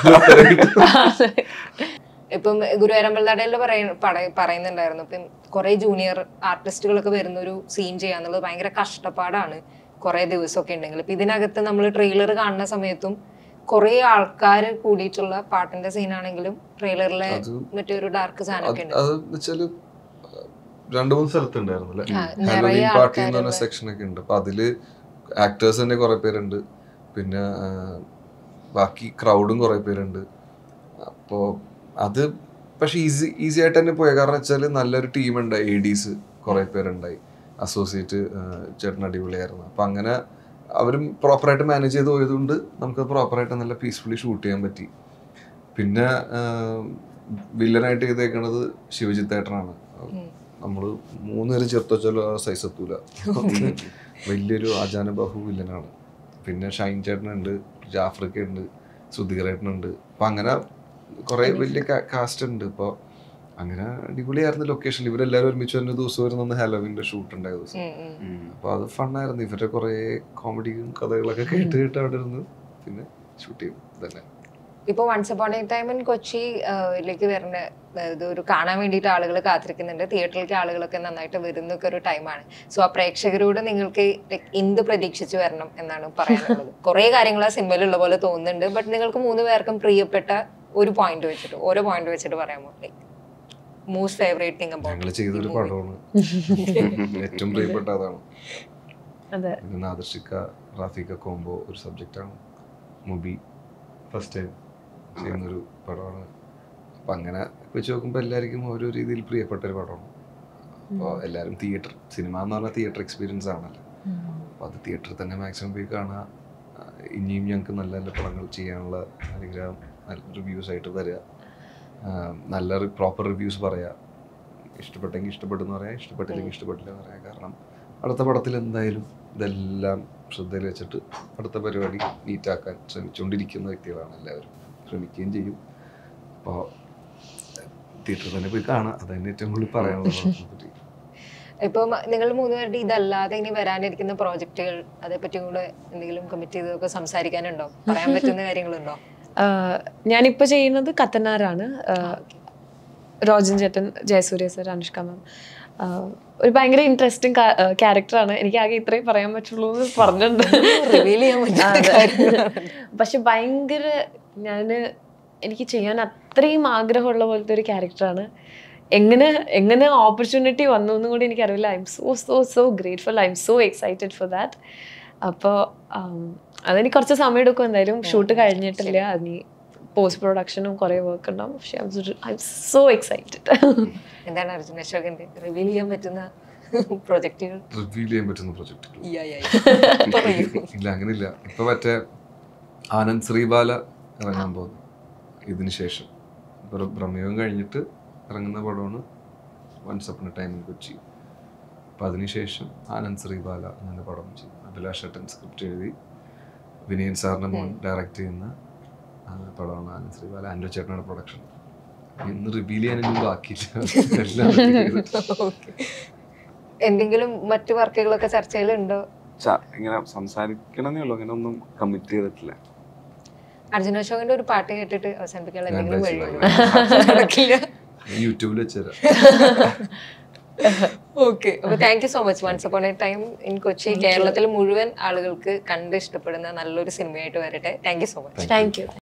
ഇപ്പം ഗുരുവായൂരമ്പലനടയിൽ പറയുന്നുണ്ടായിരുന്നു ഇപ്പം കുറെ ജൂനിയർ ആർട്ടിസ്റ്റുകളൊക്കെ വരുന്ന ഒരു സീൻ ചെയ്യാന്നുള്ളത് ഭയങ്കര കഷ്ടപ്പാടാണ് കുറെ ദിവസമൊക്കെ ഉണ്ടെങ്കിൽ ഇപ്പൊ ഇതിനകത്ത് നമ്മൾ ട്രെയിലർ കാണുന്ന സമയത്തും കുറെ ആൾക്കാർ കൂടിയിട്ടുള്ള പാട്ടിന്റെ സീനാണെങ്കിലും ട്രെയിലറിലെ അത് മറ്റൊരു ഡാർക്ക് സാധനമൊക്കെ ഉണ്ട് അത് വെച്ചാല് രണ്ടു മൂന്ന് സ്ഥലത്തുണ്ടായിരുന്നു അല്ലേ ആ, നിറയെ ഹലോവീൻ പാർട്ടി എന്ന് പറഞ്ഞ ആൾക്കാരുള്ള- സെക്ഷൻ ഒക്കെ ഉണ്ട് അപ്പൊ അതില് ആക്ടേഴ്സ് തന്നെ കുറെ പേരുണ്ട് പിന്നെ ആ, ബാക്കി ക്രൗഡും കുറെ പേരുണ്ട് അപ്പോ അത് പക്ഷെ ഈസി ഈസി ആയിട്ട് തന്നെ പോയ കാരണം വെച്ചാല് നല്ലൊരു ടീം ഉണ്ടായി എ ഡീസ് കുറെ പേരുണ്ടായി അസോസിയേറ്റ് ചേട്ടൻ അടിപൊളിയായിരുന്നു അപ്പൊ അങ്ങനെ അവരും പ്രോപ്പറായിട്ട് മാനേജ് ചെയ്ത് പോയതുകൊണ്ട് നമുക്ക് പ്രോപ്പറായിട്ട് നല്ല പീസ്ഫുള്ളി ഷൂട്ട് ചെയ്യാൻ പറ്റി പിന്നെ വില്ലനായിട്ട് ചെയ്തേക്കണത് ശിവജിത്ത് ഏട്ടനാണ് ഉം. നമ്മള് മൂന്നുപേരും ചേർത്ത് വെച്ചാലും ആ സൈസ് എത്തൂല വലിയൊരു ആചാനബാഹു വില്ലനാണ് പിന്നെ ഷൈൻ ചേട്ടനുണ്ട് ജാഫ്രിക്ക ഉണ്ട് സുധീറേട്ടനുണ്ട് അപ്പൊ അങ്ങനെ കുറെ വലിയ കാസ്റ്റ് ഉണ്ട് ഇപ്പൊ അങ്ങനെ അടിപൊളിയായിരുന്നു ലൊക്കേഷൻ ഇവരെല്ലാവരും ഒരുമിച്ച് വരുന്ന ദിവസം വരുന്ന ഹെലോവിന്റെ ഷൂട്ട് ഉണ്ടായ ദിവസം ഉം, ഉം. അപ്പൊ അത് ഫണ്ണായിരുന്നു ഇവരുടെ കുറെ കോമഡിയും കഥകളൊക്കെ കേട്ട് കേട്ട് അവിടെ ഇരുന്ന് പിന്നെ ഷൂട്ട് ചെയ്യും ഇതന്നെ ഇപ്പൊ once upon a time in Kochi ലേക്ക് വരുന്ന ഇത് ഒരു കാണാൻ വേണ്ടിയിട്ട് ആളുകൾ കാത്തിരിക്കുന്നുണ്ട് തിയേറ്ററിലേക്ക് ആളുകളൊക്കെ നന്നായിട്ട് വരുന്നൊക്കെ ഒരു ടൈമാണ് സോ ആ പ്രേക്ഷകരോട് നിങ്ങൾക്ക് like എന്ത് പ്രതീക്ഷിച്ച് വരണം എന്നാണ് പറയാനുള്ളത് കുറെ കാര്യങ്ങൾ ആ സിനിമയിലുള്ള പോലെ തോന്നുന്നുണ്ട് ബട്ട് നിങ്ങൾക്ക് മൂന്ന് പേർക്കും പ്രിയപ്പെട്ട ഒരു പോയിന്റ് വെച്ചിട്ട് ഓരോ പോയിന്റ് വെച്ചിട്ട് പറയാമോ ലൈക്ക് മോസ്റ്റ് ഫേവറേറ്റ് തിങ് ഞങ്ങൾ ചെയ്തൊരു പടമാണ് ഏറ്റവും പ്രിയപ്പെട്ട അതാണ് അതെ പിന്നെ നാദർഷിക്ക റാഫിക്ക കോംബോ ഒരു സബ്ജക്റ്റാണ് മുബി ഫസ്റ്റ് ടൈം ചെയ്യുന്നൊരു പടമാണ് അപ്പം അങ്ങനെ വെച്ച് നോക്കുമ്പോൾ എല്ലാവർക്കും ഓരോ രീതിയിൽ പ്രിയപ്പെട്ട ഒരു പടമാണ് അപ്പോൾ എല്ലാവരും തിയേറ്റർ സിനിമ എന്ന് പറഞ്ഞാൽ തിയേറ്റർ എക്സ്പീരിയൻസ് ആണല്ലോ അപ്പോൾ അത് തിയേറ്ററിൽ തന്നെ മാക്സിമം പോയി കാണുക ആ, ഇനിയും ഞങ്ങൾക്ക് നല്ല നല്ല പടങ്ങൾ ചെയ്യാനുള്ള അനുഗ്രഹം നല്ല റിവ്യൂസ് ആയിട്ട് തരിക ആ, നല്ല പ്രോപ്പർ റിവ്യൂസ് പറയുക ഇഷ്ടപ്പെട്ടെങ്കിൽ ഇഷ്ടപ്പെട്ടെന്ന് പറയാം ഇഷ്ടപ്പെട്ടില്ലെങ്കിൽ ഇഷ്ടപ്പെട്ടില്ല എന്ന് പറയാം കാരണം അടുത്ത പടത്തിൽ എന്തായാലും ഇതെല്ലാം ശ്രദ്ധയിൽ വെച്ചിട്ട് അടുത്ത പരിപാടി നീറ്റാക്കാൻ ശ്രമിച്ചുകൊണ്ടിരിക്കുന്ന വ്യക്തികളാണ് എല്ലാവരും ശ്രമിക്കുകയും ചെയ്യും അപ്പോൾ തിയേറ്ററിൽ തന്നെ പോയി കാണാം അതന്നെ ഏറ്റവും കൂടുതൽ പറയാനുള്ളത് പടത്തിനെ പറ്റി. ഇപ്പൊ നിങ്ങൾ മൂന്നുപേരുടെ ഇതല്ലാതെ ഇനി വരാനിരിക്കുന്ന പ്രോജക്റ്റുകൾ അതേപ്പറ്റി കൂടെ എന്തെങ്കിലും കമ്മിറ്റ് ചെയ്തൊക്കെ സംസാരിക്കാനുണ്ടോ പറയാൻ പറ്റുന്ന കാര്യങ്ങളുണ്ടോ ആഹ് ഞാനിപ്പോ ചെയ്യുന്നത് കത്തനാരാണ് ആഹ് റോജൻ ചേട്ടൻ ജയസൂര്യ സർ അനുഷ്ക മാം ഒരു ഭയങ്കര ഇൻട്രസ്റ്റിംഗ് ക്യാരക്ടറാണ് എനിക്ക് ആകെ ഇത്രയും പറയാൻ പറ്റുള്ളൂ എന്ന് പറഞ്ഞിട്ടുണ്ട് റിവീൽ ചെയ്യാൻ പറ്റാത്ത അതെ. കാര്യങ്ങളാണ്. പക്ഷെ ഭയങ്കര ഞാന് എനിക്ക് ചെയ്യാൻ അത്രയും ആഗ്രഹമുള്ള പോലത്തെ ഒരു ക്യാരക്ടറാണ് എങ്ങനെ എങ്ങനെ ഓപ്പർച്യൂണിറ്റി വന്നു എന്നും കൂടി എനിക്കറിയില്ല I'm so so so grateful I'm so excited for that അപ്പോൾ അതെനിക്ക് കുറച്ച് സമയം എടുക്കും എന്തായാലും ഷൂട്ട് കഴിഞ്ഞിട്ടില്ല അതിന് പോസ്റ്റ് പ്രൊഡക്ഷനും കുറേ വർക്ക് ഉണ്ടാവും പക്ഷെ ഐ എം സോ എക്സൈറ്റഡ് എന്താണ് അർജുൻ അശോകന്റെ റിവീൽ ചെയ്യാൻ പറ്റുന്ന പ്രൊജക്റ്റുകൾ റിവീൽ ചെയ്യാൻ പറ്റുന്ന പ്രൊജക്റ്റുകൾ പറയൂ ഇല്ല അങ്ങനെയില്ല ഇപ്പൊ മറ്റേ ആനന്ദ് ശ്രീബാല ഇറങ്ങാൻ പോകുന്നു ഇതിന് ശേഷം ഇപ്പൊ ബ്രഹ്മയോഗം കഴിഞ്ഞിട്ട് ഇറങ്ങുന്ന പടമാണ് once upon time in Kochi അപ്പൊ അതിനുശേഷം ആനന്ദ് ശ്രീബാല എന്ന പടം ചെയ്യും അഭിലാഷ് ഏട്ടൻ സ്ക്രിപ്റ്റ് എഴുതി വിനയൻ സാറിന്റെ മോൻ ഡയറക്റ്റ് ചെയ്യുന്ന ആ, പടമാണ് ആനന്ദ് ശ്രീബാല ആൻഡോ ചേട്ടനാണ് പ്രൊഡക്ഷൻ ഇന്ന് റിവീൽ ചെയ്യാനൊന്നും ബാക്കിയില്ല എല്ലാം reveal ചെയ്തിട്ട്. എന്തെങ്കിലും മറ്റു വർക്കുകളൊക്കെ ചർച്ചയിലുണ്ടോ ച- ഇങ്ങനെ സംസാരിക്കണമെന്നേ ഉള്ളൂ അങ്ങനെ ഒന്നും കമ്മിറ്റ് ചെയ്തിട്ടില്ല അർജുൻ അശോകന്റെ ഒരു പാട്ട് കേട്ടിട്ട് അവസാനിപ്പിക്കാൻ എന്തെങ്കിലും രണ്ടാഴ്ച വഴിയുണ്ടോ നടക്കില്ല യൂട്യൂബിൽ വെച്ചുതരാം ഓക്കെ അപ്പൊ thank you so much once upon a time in Kochi കേരളത്തിൽ മുഴുവൻ ആളുകൾക്ക് കണ്ട് ഇഷ്ടപ്പെടുന്ന നല്ലൊരു സിനിമയായിട്ട് വരട്ടെ thank you so much thank U